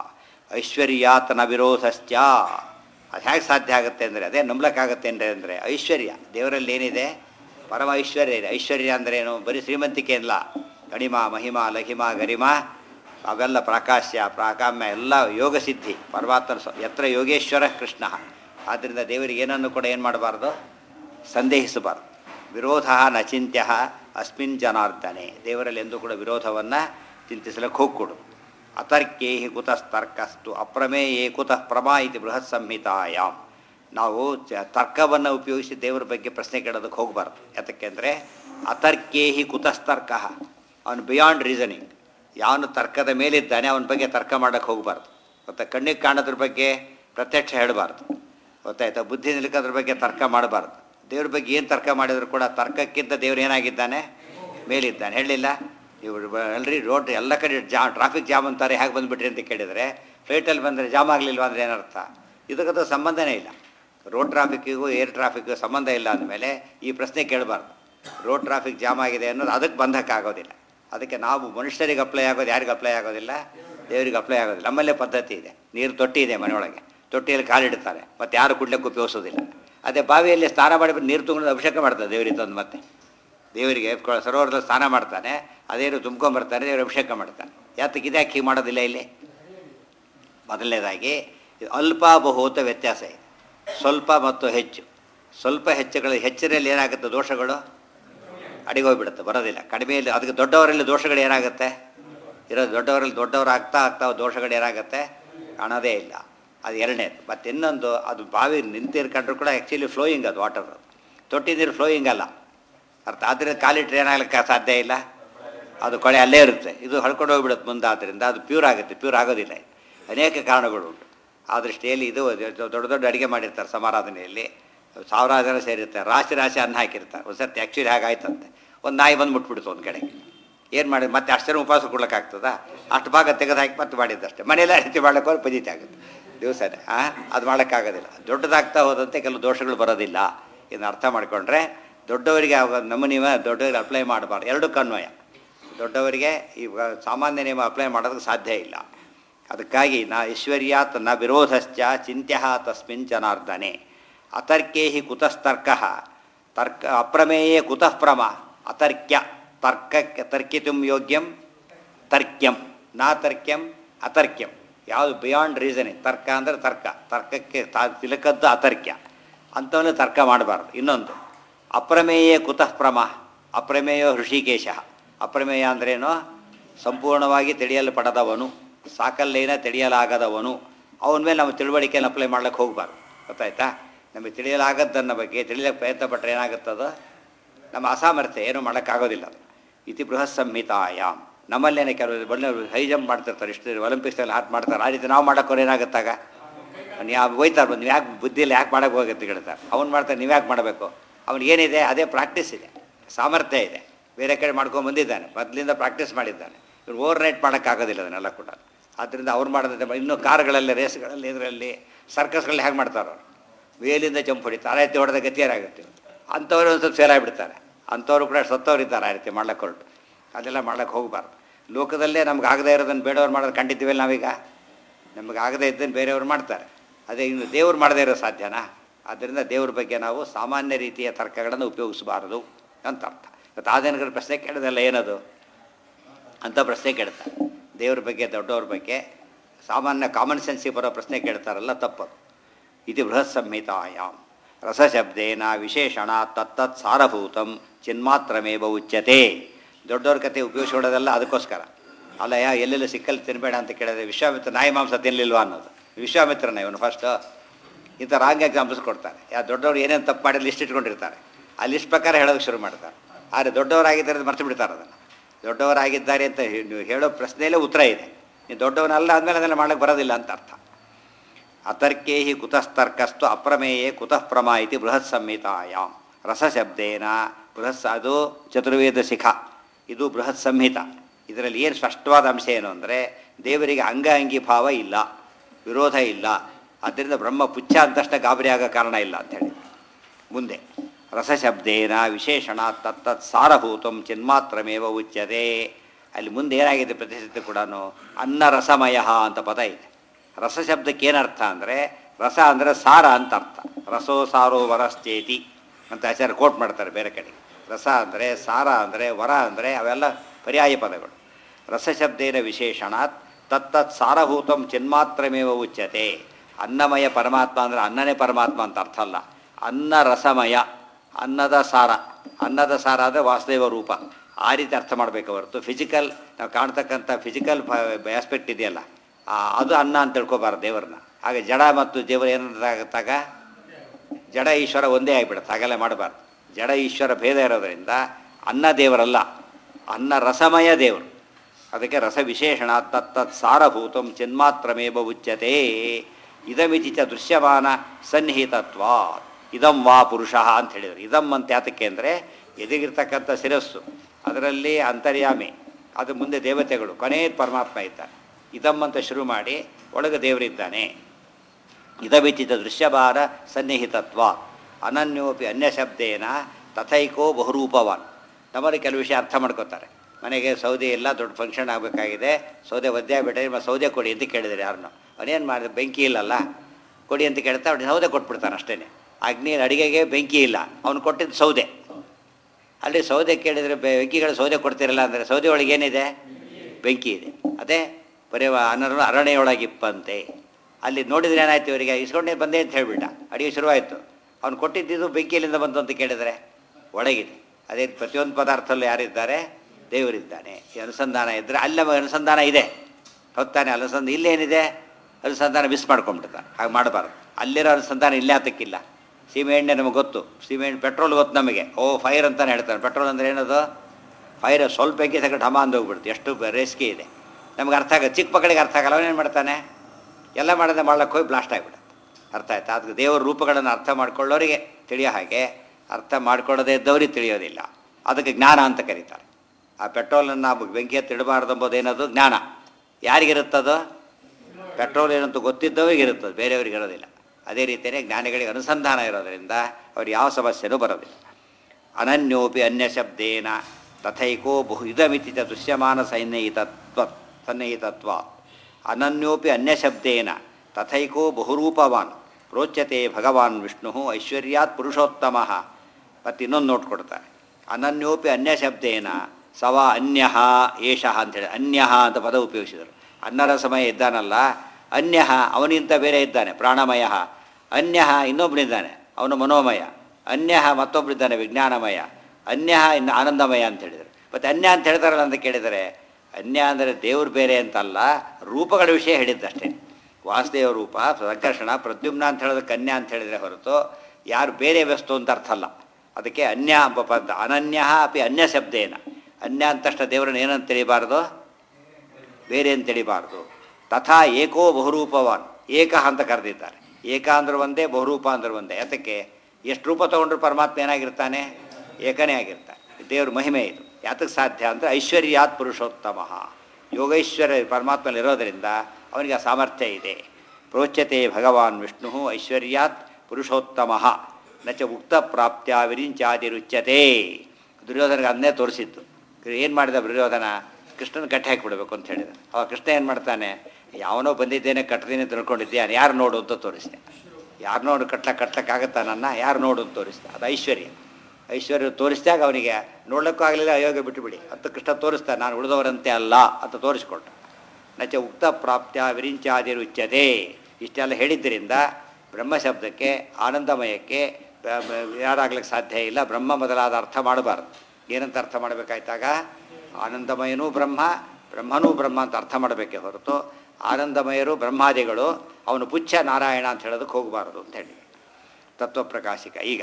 ಐಶ್ವರ್ಯಾತನ ವಿರೋಧಶ್ಚ ಅದು ಹೇಗೆ ಸಾಧ್ಯ ಆಗುತ್ತೆ ಅಂದರೆ ಅದೇ ನಂಬ್ಲಕ್ಕಾಗತ್ತೆ ಅಂದರೆ ಅಂದರೆ ಐಶ್ವರ್ಯ ದೇವರಲ್ಲಿ ಏನಿದೆ ಪರಮ ಐಶ್ವರ್ಯ ಇದೆ ಐಶ್ವರ್ಯ ಅಂದರೆ ಏನು ಬರೀ ಶ್ರೀಮಂತಿಕೆ ಇಲ್ಲ ಕಣಿಮ ಮಹಿಮಾ ಲಹಿಮ ಗರಿಮ ಅವೆಲ್ಲ ಪ್ರಾಕಾಶ್ಯ ಪ್ರಾಕಾಮ್ಯ ಎಲ್ಲ ಯೋಗ ಸಿದ್ಧಿ ಪರಮಾತ್ಮನ ಸ್ವ ಯತ್ರ ಯೋಗೇಶ್ವರ ಕೃಷ್ಣ ಆದ್ದರಿಂದ ದೇವರಿಗೆ ಏನನ್ನು ಕೂಡ ಏನು ಮಾಡಬಾರ್ದು ಸಂದೇಹಿಸಬಾರ್ದು ವಿರೋಧ ನ ಚಿಂತ್ಯ ಅಸ್ಮಿನ್ ಜನಾರ್ದನೆ ದೇವರಲ್ಲಿ ಎಂದೂ ಕೂಡ ವಿರೋಧವನ್ನು ಚಿಂತಿಸಲಿಕ್ಕೆ ಹೋಗ್ಕೊಡು ಅತರ್ಕೇ ಹಿ ಕುತಸ್ತರ್ಕಸ್ತು ಅಪ್ರಮೇಯೇ ಕುತಃ ಪ್ರಮಾ ಇತಿ ಬೃಹತ್ ಸಂಹಿತಾಯಾಮ್ ನಾವು ಚ ತರ್ಕವನ್ನು ಉಪಯೋಗಿಸಿ ದೇವರ ಬಗ್ಗೆ ಪ್ರಶ್ನೆ ಕೇಳೋದಕ್ಕೆ ಹೋಗಬಾರ್ದು ಯಾತಕ್ಕೆ ಅಂದರೆ ಅತರ್ಕೇ ಹಿ ಕುತಸ್ತರ್ಕ ಅವನು ಬಿಯಾಂಡ್ ರೀಸನಿಂಗ್ ಯಾವನು ತರ್ಕದ ಮೇಲಿದ್ದಾನೆ ಅವನ ಬಗ್ಗೆ ತರ್ಕ ಮಾಡೋಕ್ಕೆ ಹೋಗಬಾರ್ದು ಮತ್ತು ಕಣ್ಣಿಗೆ ಕಾಣೋದ್ರ ಬಗ್ಗೆ ಪ್ರತ್ಯಕ್ಷ ಹೇಳಬಾರ್ದು ಗೊತ್ತಾಯ್ತಾ ಬುದ್ಧಿ ನಿಲ್ಕೋದ್ರ ಬಗ್ಗೆ ತರ್ಕ ಮಾಡಬಾರ್ದು ದೇವ್ರ ಬಗ್ಗೆ ಏನು ತರ್ಕ ಮಾಡಿದ್ರು ಕೂಡ ತರ್ಕಕ್ಕಿಂತ ದೇವ್ರು ಏನಾಗಿದ್ದಾನೆ ಮೇಲಿದ್ದಾನೆ ಹೇಳಲಿಲ್ಲ ಇವರು ಅಲ್ರಿ ರೋಡ್ ಎಲ್ಲ ಕಡೆ ಜಾ ಟ್ರಾಫಿಕ್ ಜಾಮ್ ಅಂತಾರೆ ಹೇಗೆ ಬಂದುಬಿಟ್ರಿ ಅಂತ ಕೇಳಿದರೆ ಫ್ಲೈಟಲ್ಲಿ ಬಂದರೆ ಜಾಮ್ ಆಗಲಿಲ್ವ ಅಂದರೆ ಏನರ್ಥ ಇದಕ್ಕದು ಸಂಬಂಧನೇ ಇಲ್ಲ ರೋಡ್ ಟ್ರಾಫಿಕ್ಕಿಗೂ ಏರ್ ಟ್ರಾಫಿಕ್ಗೂ ಸಂಬಂಧ ಇಲ್ಲ ಅಂದಮೇಲೆ ಈ ಪ್ರಶ್ನೆ ಕೇಳಬಾರ್ದು ರೋಡ್ ಟ್ರಾಫಿಕ್ ಜಾಮ್ ಆಗಿದೆ ಅನ್ನೋದು ಅದಕ್ಕೆ ಬಂಧಕ್ಕಾಗೋದಿಲ್ಲ ಅದಕ್ಕೆ ನಾವು ಮನುಷ್ಯರಿಗೆ ಅಪ್ಲೈ ಆಗೋದು ಯಾರಿಗೆ ಅಪ್ಲೈ ಆಗೋದಿಲ್ಲ ದೇವರಿಗೆ ಅಪ್ಲೈ ಆಗೋದಿಲ್ಲ ನಮ್ಮಲ್ಲೇ ಪದ್ಧತಿ ಇದೆ ನೀರು ತೊಟ್ಟಿ ಇದೆ ಮನೆಯೊಳಗೆ ತೊಟ್ಟಿಯಲ್ಲಿ ಕಾಲಿಡ್ತಾರೆ ಮತ್ತು ಯಾರು ಕುಡ್ಲಿಕ್ಕೆ ಉಪಯೋಗಿಸೋದಿಲ್ಲ ಅದೇ ಬಾವಿಯಲ್ಲಿ ಸ್ನಾನ ಮಾಡಿಬಿಟ್ಟು ನೀರು ತುಂಬಿದ ಅಭಿಷೇಕ ಮಾಡ್ತಾರೆ ದೇವರಿಗೆ ತಂದು ಮತ್ತೆ ದೇವರಿಗೆ ಕೊಳ- ಸರೋವರದಲ್ಲಿ ಸ್ನಾನ ಮಾಡ್ತಾನೆ ಅದೇನು ತುಂಬ್ಕೊಂಬರ್ತಾನೆ ದೇವರು ಅಭಿಷೇಕ ಮಾಡ್ತಾನೆ ಯಾತಕ್ಕೆ ಇದ್ಯಾಕೆ ಹೀಗೆ ಮಾಡೋದಿಲ್ಲ ಇಲ್ಲಿ ಮೊದಲನೇದಾಗಿ ಇದು ಅಲ್ಪ ಬಹುತ ವ್ಯತ್ಯಾಸ ಇದೆ ಸ್ವಲ್ಪ ಮತ್ತು ಹೆಚ್ಚು ಸ್ವಲ್ಪ ಹೆಚ್ಚುಗಳು ಹೆಚ್ಚಿನಲ್ಲಿ ಏನಾಗುತ್ತೆ ದೋಷಗಳು ಅಡಿಗೋಗ್ಬಿಡುತ್ತೆ ಬರೋದಿಲ್ಲ ಕಡಿಮೆಯಲ್ಲಿ ಅದಕ್ಕೆ ದೊಡ್ಡವರಲ್ಲಿ ದೋಷಗಳು ಏನಾಗುತ್ತೆ ಇರೋದು ದೊಡ್ಡವರಲ್ಲಿ ದೊಡ್ಡವರು ಆಗ್ತಾ ಆಗ್ತಾ ದೋಷಗಳು ಏನಾಗುತ್ತೆ ಕಾಣೋದೇ ಇಲ್ಲ ಅದು ಎರಡನೇದು ಮತ್ತು ಇನ್ನೊಂದು ಅದು ಬಾವಿ ನಿಂತಿರ್ಕೊಂಡ್ರು ಕೂಡ ಆ್ಯಕ್ಚುಲಿ ಫ್ಲೋಯಿಂಗ್ ಅದು ವಾಟರ್ ತೊಟ್ಟಿ ನೀರು ಫ್ಲೋಯಿಂಗ್ ಅಲ್ಲ ಅರ್ಥ ಆದ್ದರಿಂದ ಕಾಲಿಟ್ರೆ ಏನಾಗಲಿಕ್ಕೆ ಸಾಧ್ಯ ಇಲ್ಲ ಅದು ಕೊಳೆ ಅಲ್ಲೇ ಇರುತ್ತೆ ಇದು ಹಳ್ಕೊಂಡು ಹೋಗ್ಬಿಡುತ್ತೆ ಮುಂದೆ ಆದ್ದರಿಂದ ಅದು ಪ್ಯೂರ್ ಆಗುತ್ತೆ ಪ್ಯೂರ್ ಆಗೋದಿಲ್ಲ ಇದು. ಅನೇಕ ಕಾರಣಗಳು ಉಂಟು ಆ ದೃಷ್ಟಿಯಲ್ಲಿ ಇದು ದೊಡ್ಡ ದೊಡ್ಡ ಅಡುಗೆ ಮಾಡಿರ್ತಾರೆ ಸಮಾರಾಧನೆಯಲ್ಲಿ ಸಾವಿರಾರು ಜನ ಸೇರಿರ್ತಾರೆ ರಾಶಿ ರಾಶಿ ಅನ್ನ ಹಾಕಿರ್ತಾರೆ ಒಂದು ಸರ್ತಿ ಆ್ಯಕ್ಚುಲಿ ಹಾಗಾಯ್ತಂತೆ ಒಂದು ನಾಯಿ ಬಂದು ಮುಟ್ಬಿಡ್ತು ಒಂದು ಕಡೆಗೆ ಏನು ಮಾಡಿ ಮತ್ತೆ ಅಷ್ಟು ಜನ ಉಪವಾಸ ಕೊಡ್ಲಿಕ್ಕಾಗ್ತದ ಅಷ್ಟು ಭಾಗ ತೆಗೆದು ಹಾಕಿ ಮತ್ತೆ ಮಾಡಿದ್ದಷ್ಟೇ ಮನೆಯಲ್ಲ ಆ ರೀತಿ ಮಾಡ್ಲಿಕ್ಕೆ ಹೋದ್ರೆ ಪಜಿತಿ ಆಗುತ್ತೆ ದಿವಸನೇ ಆ ಅದು ಮಾಡೋಕ್ಕಾಗೋದಿಲ್ಲ ದೊಡ್ಡದಾಗ್ತಾ ಹೋದಂತೆ ಕೆಲವು ದೋಷಗಳು ಬರೋದಿಲ್ಲ ಇದನ್ನು ಅರ್ಥ ಮಾಡಿಕೊಂಡ್ರೆ ದೊಡ್ಡವರಿಗೆ ಅವಾಗ ನಮ್ಮ ನಿಯಮ ದೊಡ್ಡವರಿಗೆ ಅಪ್ಲೈ ಮಾಡಬಾರ್ದು ಎರಡು ಕನ್ವಯ ದೊಡ್ಡವರಿಗೆ ಈಗ ಸಾಮಾನ್ಯ ನಿಯಮ ಅಪ್ಲೈ ಮಾಡೋದಕ್ಕೆ ಸಾಧ್ಯ ಇಲ್ಲ ಅದಕ್ಕಾಗಿ ನ ಐಶ್ವರ್ಯಾತ್ ನ ವಿರೋಧಶ್ಚ ಚಿಂತ್ಯ ತಸ್ಮಿನ್ ಜನಾರ್ದನೆ ಅತರ್ಕೇ ಹಿ ಕುತಸ್ತರ್ಕ ತರ್ಕ ಅಪ್ರಮೇಯೇ ಕುತಃ ಪ್ರಮ ಅತರ್ಕ್ಯ ತರ್ಕಕ್ಕೆ ತರ್ಕಿತುಂ ಯೋಗ್ಯಂ ತರ್ಕ್ಯಂ ನಾ ತರ್ಕ್ಯಂ ಅತರ್ಕ್ಯಂ ಯಾವುದು ಬಿಯಾಂಡ್ ರೀಸನಿಂಗ್ ತರ್ಕ ಅಂದರೆ ತರ್ಕ ತರ್ಕಕ್ಕೆ ತಾ ತಿಲಕದ್ದು ಅತರ್ಕ್ಯ ಅಂಥವನ್ನ ತರ್ಕ ಮಾಡಬಾರ್ದು ಇನ್ನೊಂದು ಅಪ್ರಮೇಯೇ ಕುತಃ ಪ್ರಮ ಅಪ್ರಮೇಯೋ ಹೃಷಿಕೇಶ ಅಪ್ರಮೇಯ ಅಂದ್ರೇನು ಸಂಪೂರ್ಣವಾಗಿ ತಿಳಿಯಲ್ಪಡದವನು ಸಾಕಲ್ಲೇನ ತಿಳಿಯಲಾಗದವನು ಅವನ ಮೇಲೆ ನಾವು ತಿಳುವಳಿಕೆಯನ್ನು ಅಪ್ಲೈ ಮಾಡ್ಲಿಕ್ಕೆ ಹೋಗಬಾರ್ದು ಗೊತ್ತಾಯ್ತಾ ನಮಗೆ ತಿಳಿಯಲಾಗದ್ದನ್ನ ಬಗ್ಗೆ ತಿಳಿಯಕ್ಕೆ ಪ್ರಯತ್ನ ಪಟ್ಟರೆ ಏನಾಗುತ್ತದೋ ನಮ್ಮ ಅಸಾಮರ್ಥ್ಯ ಏನು ಮಾಡೋಕ್ಕಾಗೋದಿಲ್ಲ ಅದು ಇತಿ ಬೃಹತ್ ಸಂಹಿತಾಯಾಮ್ ನಮ್ಮಲ್ಲೇನೆ ಕೆಲವರು ಒಳ್ಳೆ ಹೈ ಜಂಪ್ ಮಾಡ್ತಿರ್ತಾರೆ ಇಷ್ಟು ಒಲಿಂಪಿಕ್ಸಲ್ಲಿ ಹಾಟ್ ಮಾಡ್ತಾರೆ ಆ ರೀತಿ ನಾವು ಮಾಡೋಕ್ಕೋರು ಏನಾಗುತ್ತಾಗ ನೀವು ಹೋಯ್ತಾರೆ ಬಂದು ಯಾಕೆ ಬುದ್ಧಿಯಲ್ಲಿ ಯಾಕೆ ಮಾಡೋಕ್ಕೆ ಹೋಗುತ್ತೆ ಹೇಳ್ತಾರೆ ಅವ್ನು ಮಾಡ್ತಾರೆ ನೀವು ಯಾಕೆ ಮಾಡಬೇಕು ಅವ್ನಿಗೆ ಏನಿದೆ ಅದೇ ಪ್ರಾಕ್ಟೀಸ್ ಇದೆ ಸಾಮರ್ಥ್ಯ ಇದೆ ಬೇರೆ ಕಡೆ ಮಾಡ್ಕೊಂಡು ಬಂದಿದ್ದಾನೆ ಮೊದಲಿಂದ ಪ್ರಾಕ್ಟೀಸ್ ಮಾಡಿದ್ದಾನೆ ಇವ್ರು ಓವರ್ ನೈಟ್ ಮಾಡೋಕ್ಕಾಗೋದಿಲ್ಲ ಅದನ್ನೆಲ್ಲ ಕೂಡ ಆದ್ದರಿಂದ ಅವ್ರು ಮಾಡೋದಂತೆ ಇನ್ನೂ ಕಾರ್ಗಳಲ್ಲಿ ರೇಸ್ಗಳಲ್ಲಿ ಇದರಲ್ಲಿ ಸರ್ಕಸ್ಗಳಲ್ಲಿ ಹೇಗೆ ಮಾಡ್ತಾರೆ ಅವರು ವೇಲಿಂದ ಜಂಪ್ ಹೊಡಿತಾರೆ ಆ ರೀತಿ ಹೊಡೆದ ಗತಿಯರಾಗುತ್ತೆ ಅಂಥವ್ರು ಒಂದು ಸ್ವಲ್ಪ ಫೇಲ್ ಆಗಿಬಿಡ್ತಾರೆ ಅಂಥವ್ರು ಕೂಡ ಸತ್ತವ್ರು ಇದ್ದಾರೆ ಆ ರೀತಿ ಮಾಡ್ಲಿಕ್ಕೆ ಹೊರಟು ಅದೆಲ್ಲ ಮಾಡ್ಲಿಕ್ಕೆ ಹೋಗಬಾರ್ದು ಲೋಕದಲ್ಲೇ ನಮ್ಗೆ ಆಗದೇ ಇರೋದನ್ನು ಬೇಡವ್ರು ಮಾಡೋದು ಕಂಡಿದ್ದೀವಲ್ಲ ನಾವೀಗ ನಮಗೆ ಆಗದೇ ಇದ್ದನ್ನು ಬೇರೆಯವ್ರು ಮಾಡ್ತಾರೆ ಅದೇ ಇನ್ನು ದೇವ್ರು ಮಾಡದೇ ಇರೋ ಸಾಧ್ಯನಾ ಆದ್ದರಿಂದ ದೇವ್ರ ಬಗ್ಗೆ ನಾವು ಸಾಮಾನ್ಯ ರೀತಿಯ ತರ್ಕಗಳನ್ನು ಉಪಯೋಗಿಸಬಾರದು ಅಂತ ಅರ್ಥ ಇವತ್ತು ಆದಿನಗರ ಪ್ರಶ್ನೆ ಕೇಳೋದಲ್ಲ ಏನದು ಅಂತ ಪ್ರಶ್ನೆ ಕೇಳ್ತಾರೆ ದೇವ್ರ ಬಗ್ಗೆ ದೊಡ್ಡವ್ರ ಬಗ್ಗೆ ಸಾಮಾನ್ಯ ಕಾಮನ್ ಸೆನ್ಸಿಗೆ ಬರೋ ಪ್ರಶ್ನೆ ಕೇಳ್ತಾರಲ್ಲ ತಪ್ಪದು ಇದು ಬೃಹತ್ ಸಂಹಿತಾಯಾಮ್ ರಸಶಬ್ದೇನ ವಿಶೇಷಣ ತತ್ತತ್ ಸಾರಭೂತಂ ಚಿನ್ಮಾತ್ರಮೇವ ಉಚ್ಯತೆ ದೊಡ್ಡವ್ರ ಕತೆ ಉಪಯೋಗಿಸೋದೆಲ್ಲ ಅದಕ್ಕೋಸ್ಕರ ಅಲ್ಲ ಯಾ ಎಲ್ಲೆಲ್ಲ ಸಿಕ್ಕಲ್ಲಿ ತಿನ್ನಬೇಡ ಅಂತ ಕೇಳಿದ್ರೆ ವಿಶ್ವಾಮಿತ್ರ ನಾಯಿ ಮಾಂಸ ತಿನ್ನಲಿಲ್ವಾ ಅನ್ನೋದು ವಿಶ್ವಾಮಿತ್ರನ ಇವನು ಫಸ್ಟ್ ಇಂಥ ರಾಂಗ್ ಎಕ್ಸಾಂಪಲ್ಸ್ ಕೊಡ್ತಾರೆ ಯಾ ದೊಡ್ಡವ್ರು ಏನೇನು ತಪ್ಪು ಮಾಡಿ ಲಿಸ್ಟ್ ಇಟ್ಕೊಂಡಿರ್ತಾರೆ ಆ ಲಿಸ್ಟ್ ಪ್ರಕಾರ ಹೇಳೋಕೆ ಶುರು ಮಾಡ್ತಾರೆ ಆದರೆ ದೊಡ್ಡವರಾಗಿದ್ದಾರೆ ಅಂತ ಮರ್ತು ಬಿಡ್ತಾರೆ ಅದನ್ನು ದೊಡ್ಡವರಾಗಿದ್ದಾರೆ ಅಂತ ಹೇ- ನೀವು ಹೇಳೋ ಪ್ರಶ್ನೆಯಲ್ಲೇ ಉತ್ತರ ಇದೆ ನೀವು ದೊಡ್ಡವನಲ್ಲ ಅಂದಮೇಲೆ ಅದನ್ನು ಮಾಡೋಕ್ಕೆ ಬರೋದಿಲ್ಲ ಅಂತ ಅರ್ಥ ಅತರ್ಕೇ ಹಿ ಕುತಸ್ತರ್ಕಸ್ತು ಅಪ್ರಮೇಯೇ ಕುತಃ ಪ್ರಮ ಇತಿ ಬೃಹತ್ ಸಂಹಿತಾಯಾಮ್ ರಸಶಬ್ದೇನ ಬೃಹತ್ ಸ- ಅದು ಚತುರ್ವೇದ ಶಿಖ ಇದು ಬೃಹತ್ ಸಂಹಿತ ಇದರಲ್ಲಿ ಏನು ಸ್ಪಷ್ಟವಾದ ಅಂಶ ಏನು ಅಂದರೆ ದೇವರಿಗೆ ಅಂಗ ಅಂಗಿ ಭಾವ ಇಲ್ಲ ವಿರೋಧ ಇಲ್ಲ ಆದ್ದರಿಂದ ಬ್ರಹ್ಮ ಪುಚ್ಛ ಅಂತಷ್ಟ ಗಾಬರಿ ಆಗೋ ಕಾರಣ ಇಲ್ಲ ಅಂಥೇಳಿ ಮುಂದೆ ರಸಶಬ್ದೇನ ವಿಶೇಷಣ ತತ್ತತ್ ಸಾರಭೂತಂ ಚಿನ್ಮಾತ್ರಮೇವ ಉಚ್ಯತೆ ಅಲ್ಲಿ ಮುಂದೆ ಏನಾಗಿದೆ ಪ್ರತಿಷ್ಠಿತ ಕೂಡ ಅನ್ನ ರಸಮಯ ಅಂತ ಪದ ಇದೆ ರಸಶಬ್ದಕ್ಕೆ ಏನರ್ಥ ಅಂದರೆ ರಸ ಅಂದರೆ ಸಾರ ಅಂತ ಅರ್ಥ ರಸೋ ಸಾರೋ ವರಶ್ಚೇತಿ ಅಂತ ಆಚಾರ್ಯ ಕೋಟ್ ಮಾಡ್ತಾರೆ ಬೇರೆ ಕಡೆ ರಸ ಅಂದರೆ ಸಾರ ಅಂದರೆ ವರ ಅಂದರೆ ಅವೆಲ್ಲ ಪರ್ಯಾಯ ಪದಗಳು ರಸಶಬ್ದೇನ ವಿಶೇಷಣಾತ್ ತತ್ತತ್ ಸಾರಭೂತಂ ಚಿನ್ಮಾತ್ರಮೇವ ಉಚ್ಯತೆ ಅನ್ನಮಯ ಪರಮಾತ್ಮ ಅಂದರೆ ಅನ್ನನೇ ಪರಮಾತ್ಮ ಅಂತ ಅರ್ಥ ಅಲ್ಲ ಅನ್ನ ರಸಮಯ ಅನ್ನದ ಸಾರ ಅನ್ನದ ಸಾರ ಅಂದರೆ ವಾಸುದೇವ ರೂಪ ಆ ರೀತಿ ಅರ್ಥ ಮಾಡಬೇಕು ಹೊರತು ಫಿಸಿಕಲ್ ನಾವು ಕಾಣ್ತಕ್ಕಂಥ ಫಿಸಿಕಲ್ ಆಸ್ಪೆಕ್ಟ್ ಇದೆಯಲ್ಲ ಆ, ಅದು ಅನ್ನ ಅಂತ ತಿಳ್ಕೊಬಾರ್ದು ದೇವ್ರನ್ನ ಹಾಗೆ ಜಡ ಮತ್ತು ದೇವರು ಏನಾಗುತ್ತಾಗ ಜಡ ಈಶ್ವರ ಒಂದೇ ಆಗಿಬಿಡುತ್ತೆ ಹಾಗೆಲ್ಲ ಮಾಡಬಾರ್ದು ಜಡ ಈಶ್ವರ ಭೇದ ಇರೋದರಿಂದ ಅನ್ನ ದೇವರಲ್ಲ ಅನ್ನ ರಸಮಯ ದೇವರು ಅದಕ್ಕೆ ರಸ ವಿಶೇಷಣ ತತ್ತತ್ ಸಾರಭೂತಂ ಚಿನ್ಮಾತ್ರಮೇವ ಉಚ್ಯತೆ ಇದಮಿತಿ ಚ ದೃಶ್ಯಮಾನ ಸನ್ನಿಹಿತತ್ವ ಇದಂ ವಾ ಪುರುಷ ಅಂತ ಹೇಳಿದರು ಇದಂ ಅಂತ ಯಾತಕ್ಕೆ ಅಂದರೆ ಎದುಗಿರ್ತಕ್ಕಂಥ ಶಿರಸ್ಸು ಅದರಲ್ಲಿ ಅಂತರ್ಯಾಮಿ ಅದು ಮುಂದೆ ದೇವತೆಗಳು ಕೊನೆ ಪರಮಾತ್ಮ ಇದ್ದಾನೆ ಇದಂ ಅಂತ ಶುರು ಮಾಡಿ ಒಳಗೆ ದೇವರಿದ್ದಾನೆ ಇದವಿಚಿತ ದೃಶ್ಯಭಾರ ಸನ್ನಿಹಿತತ್ವ ಅನನ್ಯೋಪಿ ಅನ್ಯ ಶಬ್ದೇನ ತಥೈಕೋ ಬಹುರೂಪವಾನ್ ನಮ್ಮಲ್ಲಿ ಕೆಲವು ವಿಷಯ ಅರ್ಥ ಮಾಡ್ಕೋತಾರೆ ಮನೆಗೆ ಸೌದೆ ಎಲ್ಲ ದೊಡ್ಡ ಫಂಕ್ಷನ್ ಆಗಬೇಕಾಗಿದೆ ಸೌದೆ ಒದ್ದೆ ಬಿಟ್ಟರೆ ಸೌದೆ ಕೊಡಿ ಅಂತ ಕೇಳಿದರೆ ಯಾರನ್ನು ಅವನೇನು ಮಾಡಿದ ಬೆಂಕಿ ಇಲ್ಲಲ್ಲ ಕೊಡಿ ಅಂತ ಕೇಳ್ತಾ ಅವ್ನು ಸೌದೆ ಕೊಟ್ಬಿಡ್ತಾನೆ ಅಷ್ಟೇ ಅಗ್ನಿ ಅಡಿಗೆಗೆ ಬೆಂಕಿ ಇಲ್ಲ ಅವನು ಕೊಟ್ಟಿದ್ದು ಸೌದೆ ಅಲ್ಲಿ ಸೌದೆ ಕೇಳಿದರೆ ಬೆಂಕಿಗಳು ಸೌದೆ ಕೊಡ್ತಿರಲ್ಲ ಅಂದರೆ ಸೌದೆ ಒಳಗೆ ಏನಿದೆ ಬೆಂಕಿ ಇದೆ ಅದೇ ಬರೀ ಅನರ ಅರಣ್ಯೊಳಗಿಪ್ಪಂತೆ ಅಲ್ಲಿ ನೋಡಿದ್ರೆ ಏನಾಯ್ತು ಇವರಿಗೆ ಇಸ್ಕೊಂಡೇ ಬಂದೆ ಅಂತ ಹೇಳಿಬಿಟ್ಟ ಅಡಿಗೆ ಶುರುವಾಯಿತು ಅವ್ನು ಕೊಟ್ಟಿದ್ದು ಬೆಂಕಿಯಲ್ಲಿಂದ ಬಂತು ಅಂತ ಕೇಳಿದರೆ ಒಳಗಿದೆ ಅದೇ ಪ್ರತಿಯೊಂದು ಪದಾರ್ಥದಲ್ಲೂ ಯಾರಿದ್ದಾರೆ ದೇವರಿದ್ದಾನೆ ಈ ಅನುಸಂಧಾನ ಇದ್ದರೆ ಅಲ್ಲಿ ನಮಗೆ ಅನುಸಂಧಾನ ಇದೆ ಹೊತ್ತಾನೆ ಅನುಸಂಧಾನ ಇಲ್ಲೇನಿದೆ ಅನುಸಂಧಾನ ಮಿಸ್ ಮಾಡ್ಕೊಂಡ್ಬಿಡ್ತಾನೆ ಹಾಗೆ ಮಾಡಬಾರ್ದು ಅಲ್ಲಿರೋ ಅನುಸಂಧಾನ ಇಲ್ಲೇ ಆತಕ್ಕಿಲ್ಲ ಸೀಮೆ ಎಣ್ಣೆ ನಮಗೆ ಗೊತ್ತು ಸೀಮೆ ಎಣ್ಣೆ ಪೆಟ್ರೋಲ್ ಗೊತ್ತು ನಮಗೆ ಓ ಫೈರ್ ಅಂತಾನೆ ಹೇಳ್ತಾನೆ ಪೆಟ್ರೋಲ್ ಅಂದರೆ ಏನದು ಫೈರ್ ಸ್ವಲ್ಪ ಬೆಂಕಿ ತಗೊಂಡು ಢಮ ಅಂದು ಹೋಗ್ಬಿಡುತ್ತೆ ಎಷ್ಟು ರೇಸ್ಕಿ ಇದೆ ನಮ್ಗೆ ಅರ್ಥ ಆಗುತ್ತೆ ಚಿಕ್ಕ ಮಕ್ಕಳಿಗೆ ಅರ್ಥ ಆಗಲ್ಲ ಅವನೇನು ಮಾಡ್ತಾನೆ ಎಲ್ಲ ಮಾಡೋದೇ ಮಾಡ್ಲಿಕ್ಕೆ ಹೋಗಿ ಬ್ಲಾಸ್ಟ್ ಆಗಿಬಿಡುತ್ತೆ ಅರ್ಥ ಆಯ್ತಾ ಅದಕ್ಕೆ ದೇವರ ರೂಪಗಳನ್ನು ಅರ್ಥ ಮಾಡ್ಕೊಳ್ಳೋರಿಗೆ ತಿಳಿಯೋ ಹಾಗೆ ಅರ್ಥ ಮಾಡ್ಕೊಳ್ಳೋದೇ ಇದ್ದವ್ರಿಗೆ ತಿಳಿಯೋದಿಲ್ಲ ಅದಕ್ಕೆ ಜ್ಞಾನ ಅಂತ ಕರೀತಾರೆ ಆ ಪೆಟ್ರೋಲನ್ನು ನಾವು ಬೆಂಕಿ ಹತ್ತಿ ಇಡಬಾರ್ದು ಎಂಬುದೇನದು ಜ್ಞಾನ ಯಾರಿಗಿರುತ್ತದು ಪೆಟ್ರೋಲ್ ಏನಂತ ಗೊತ್ತಿದ್ದವ್ರಿಗೆ ಇರುತ್ತದೆ ಬೇರೆಯವ್ರಿಗೆ ಇರೋದಿಲ್ಲ ಅದೇ ರೀತಿಯೇ ಜ್ಞಾನಿಗಳಿಗೆ ಅನುಸಂಧಾನ ಇರೋದರಿಂದ ಅವ್ರು ಯಾವ ಸಮಸ್ಯೆನೂ ಬರೋದಿಲ್ಲ ಅನನ್ಯೋಪಿ ಅನ್ಯ ಶಬ್ದೇನ ತಥೈಕೋ ಬಹು ಇದಮಿತಿ ಚ ದೃಶ್ಯಮಾನ ಸನ್ನಿಹಿತತ್ವ ಸನ್ನಿಹಿತತ್ವ ಅನನ್ಯೋಪಿ ಅನ್ಯ ಶಬ್ದೇನ ತಥೈಕೋ ಬಹುರೂಪವಾನ್ ಪ್ರೋಚ್ಯತೆ ಭಗವಾನ್ ವಿಷ್ಣು ಐಶ್ವರ್ಯಾತ್ ಪುರುಷೋತ್ತಮ ಮತ್ತು ಇನ್ನೊಂದು ನೋಟ್ ಕೊಡ್ತಾರೆ ಅನನ್ಯೋಪಿ ಅನ್ಯ ಶಬ್ದೇನ ಸವ ಅನ್ಯ ಏಷಃ ಅಂತೇಳಿ ಅನ್ಯ ಅಂತ ಪದ ಉಪಯೋಗಿಸಿದರು ಅನ್ನರ ಸಮಯ ಇದ್ದಾನಲ್ಲ ಅನ್ಯ ಅವನಿಂತ ಬೇರೆ ಇದ್ದಾನೆ ಪ್ರಾಣಮಯ ಅನ್ಯ ಇನ್ನೊಬ್ಬನಿದ್ದಾನೆ ಅವನು ಮನೋಮಯ ಅನ್ಯ ಮತ್ತೊಬ್ಬರಿದ್ದಾನೆ ವಿಜ್ಞಾನಮಯ ಅನ್ಯ ಇನ್ನು ಆನಂದಮಯ ಅಂತ ಹೇಳಿದರು ಮತ್ತು ಅನ್ಯ ಅಂತ ಹೇಳ್ತಾರಲ್ಲ ಅಂತ ಕೇಳಿದರೆ ಅನ್ಯ ಅಂದರೆ ದೇವ್ರು ಬೇರೆ ಅಂತಲ್ಲ ರೂಪಗಳ ವಿಷಯ ಹೇಳಿದ್ದಷ್ಟೇ ವಾಸುದೇವ ರೂಪ ಸಂಕರ್ಷಣ ಪ್ರದ್ಯುಮ್ನ ಅಂತ ಹೇಳೋದಕ್ಕೆ ಅನ್ಯ ಅಂತ ಹೇಳಿದರೆ ಹೊರತು ಯಾರು ಬೇರೆ ವಸ್ತು ಅಂತ ಅರ್ಥ ಅಲ್ಲ ಅದಕ್ಕೆ ಅನ್ಯ ಎಂಬ ಪದ ಅನನ್ಯ ಅಪಿ ಅನ್ಯ ಶಬ್ದೇನ ಅನ್ಯ ಅಂತಷ್ಟ ದೇವರನ್ನ ಏನಂತ ತಿಳಿಬಾರ್ದು ಬೇರೆ ಅಂತ ತಿಳಿಬಾರ್ದು ತಥಾ ಏಕೋ ಬಹುರೂಪವಾನ್ ಏಕ ಅಂತ ಕರೆದಿದ್ದಾರೆ ಏಕ ಅಂದ್ರೆ ಒಂದೇ ಬಹುರೂಪ ಅಂದ್ರೆ ಒಂದೇ ಯಾತಕ್ಕೆ ಎಷ್ಟು ರೂಪ ತೊಗೊಂಡ್ರು ಪರಮಾತ್ಮ ಏನಾಗಿರ್ತಾನೆ ಏಕನೇ ಆಗಿರ್ತಾನೆ ದೇವ್ರ ಮಹಿಮೆ ಇದು ಯಾತಕ್ಕೆ ಸಾಧ್ಯ ಅಂದರೆ ಐಶ್ವರ್ಯಾತ್ ಪುರುಷೋತ್ತಮ ಯೋಗೈಶ್ವರ್ಯ ಪರಮಾತ್ಮನಲ್ಲಿರೋದರಿಂದ ಅವನಿಗೆ ಆ ಸಾಮರ್ಥ್ಯ ಇದೆ ಪ್ರೋಚ್ಯತೆ ಭಗವಾನ್ ವಿಷ್ಣು ಐಶ್ವರ್ಯಾತ್ ಪುರುಷೋತ್ತಮ ನಚ ಉಕ್ತ ಪ್ರಾಪ್ತ್ಯ ವಿರಿಂಚಾದಿರುಚ್ಯತೆ ದುರ್ಯೋಧನಿಗೆ ಅದನ್ನೇ ತೋರಿಸಿದ್ದು ಏನು ಮಾಡಿದ ದುರ್ಯೋಧನ ಕೃಷ್ಣನ ಕಟ್ಟಿ ಹಾಕಿಬಿಡ್ಬೇಕು ಅಂತ ಹೇಳಿದ ಅವ ಕೃಷ್ಣ ಏನು ಮಾಡ್ತಾನೆ ಯಾವನೋ ಬಂದಿದ್ದೇನೆ ಕಟ್ಟದೇನೆ ತಿಳ್ಕೊಂಡಿದ್ದೆ ಯಾರು ನೋಡು ಅಂತ ತೋರಿಸ್ದೆ ಯಾರು ನೋಡು ಕಟ್ಲಕ್ಕೆ ಕಟ್ಲಕ್ಕಾಗತ್ತಾ ನನ್ನ ಯಾರು ನೋಡು ಅಂತ ತೋರಿಸ್ದೆ ಅದು ಐಶ್ವರ್ಯ ಐಶ್ವರ್ಯ ತೋರಿಸಿದಾಗ ಅವನಿಗೆ ನೋಡ್ಲಿಕ್ಕೂ ಆಗಲಿಲ್ಲ ಅಯೋಗ್ಯ ಬಿಟ್ಟುಬಿಡಿ ಅಂತ ಕೃಷ್ಣ ತೋರಿಸ್ತಾನೆ ನಾನು ಉಳಿದವರಂತೆ ಅಲ್ಲ ಅಂತ ತೋರಿಸ್ಕೊಟ್ಟ ನಚ ಉಕ್ತ ಪ್ರಾಪ್ತ್ಯ ವಿರಿಂಚಾದಿರುಚ್ಯತೆ ಇಷ್ಟೆಲ್ಲ ಹೇಳಿದ್ದರಿಂದ ಬ್ರಹ್ಮ ಶಬ್ದಕ್ಕೆ ಆನಂದಮಯಕ್ಕೆ ಬ- ಬ- ಯಾರಾಗ್ಲಿಕ್ಕೆ ಸಾಧ್ಯ ಇಲ್ಲ ಬ್ರಹ್ಮ ಮೊದಲಾದ ಅರ್ಥ ಮಾಡಬಾರ್ದು ಏನಂತ ಅರ್ಥ ಮಾಡಬೇಕಾಯ್ತಾಗ ಆನಂದಮಯನೂ ಬ್ರಹ್ಮ ಬ್ರಹ್ಮನೂ ಬ್ರಹ್ಮ ಅಂತ ಅರ್ಥ ಮಾಡಬೇಕೇ ಹೊರತು ಆನಂದಮಯರು ಬ್ರಹ್ಮಾದಿಗಳು ಅವನು ಪುಚ್ಛ ನಾರಾಯಣ ಅಂತ ಹೇಳೋದಕ್ಕೆ ಹೋಗಬಾರದು ಅಂತ ಹೇಳಿ ತತ್ವಪ್ರಕಾಶಿಕ ಈಗ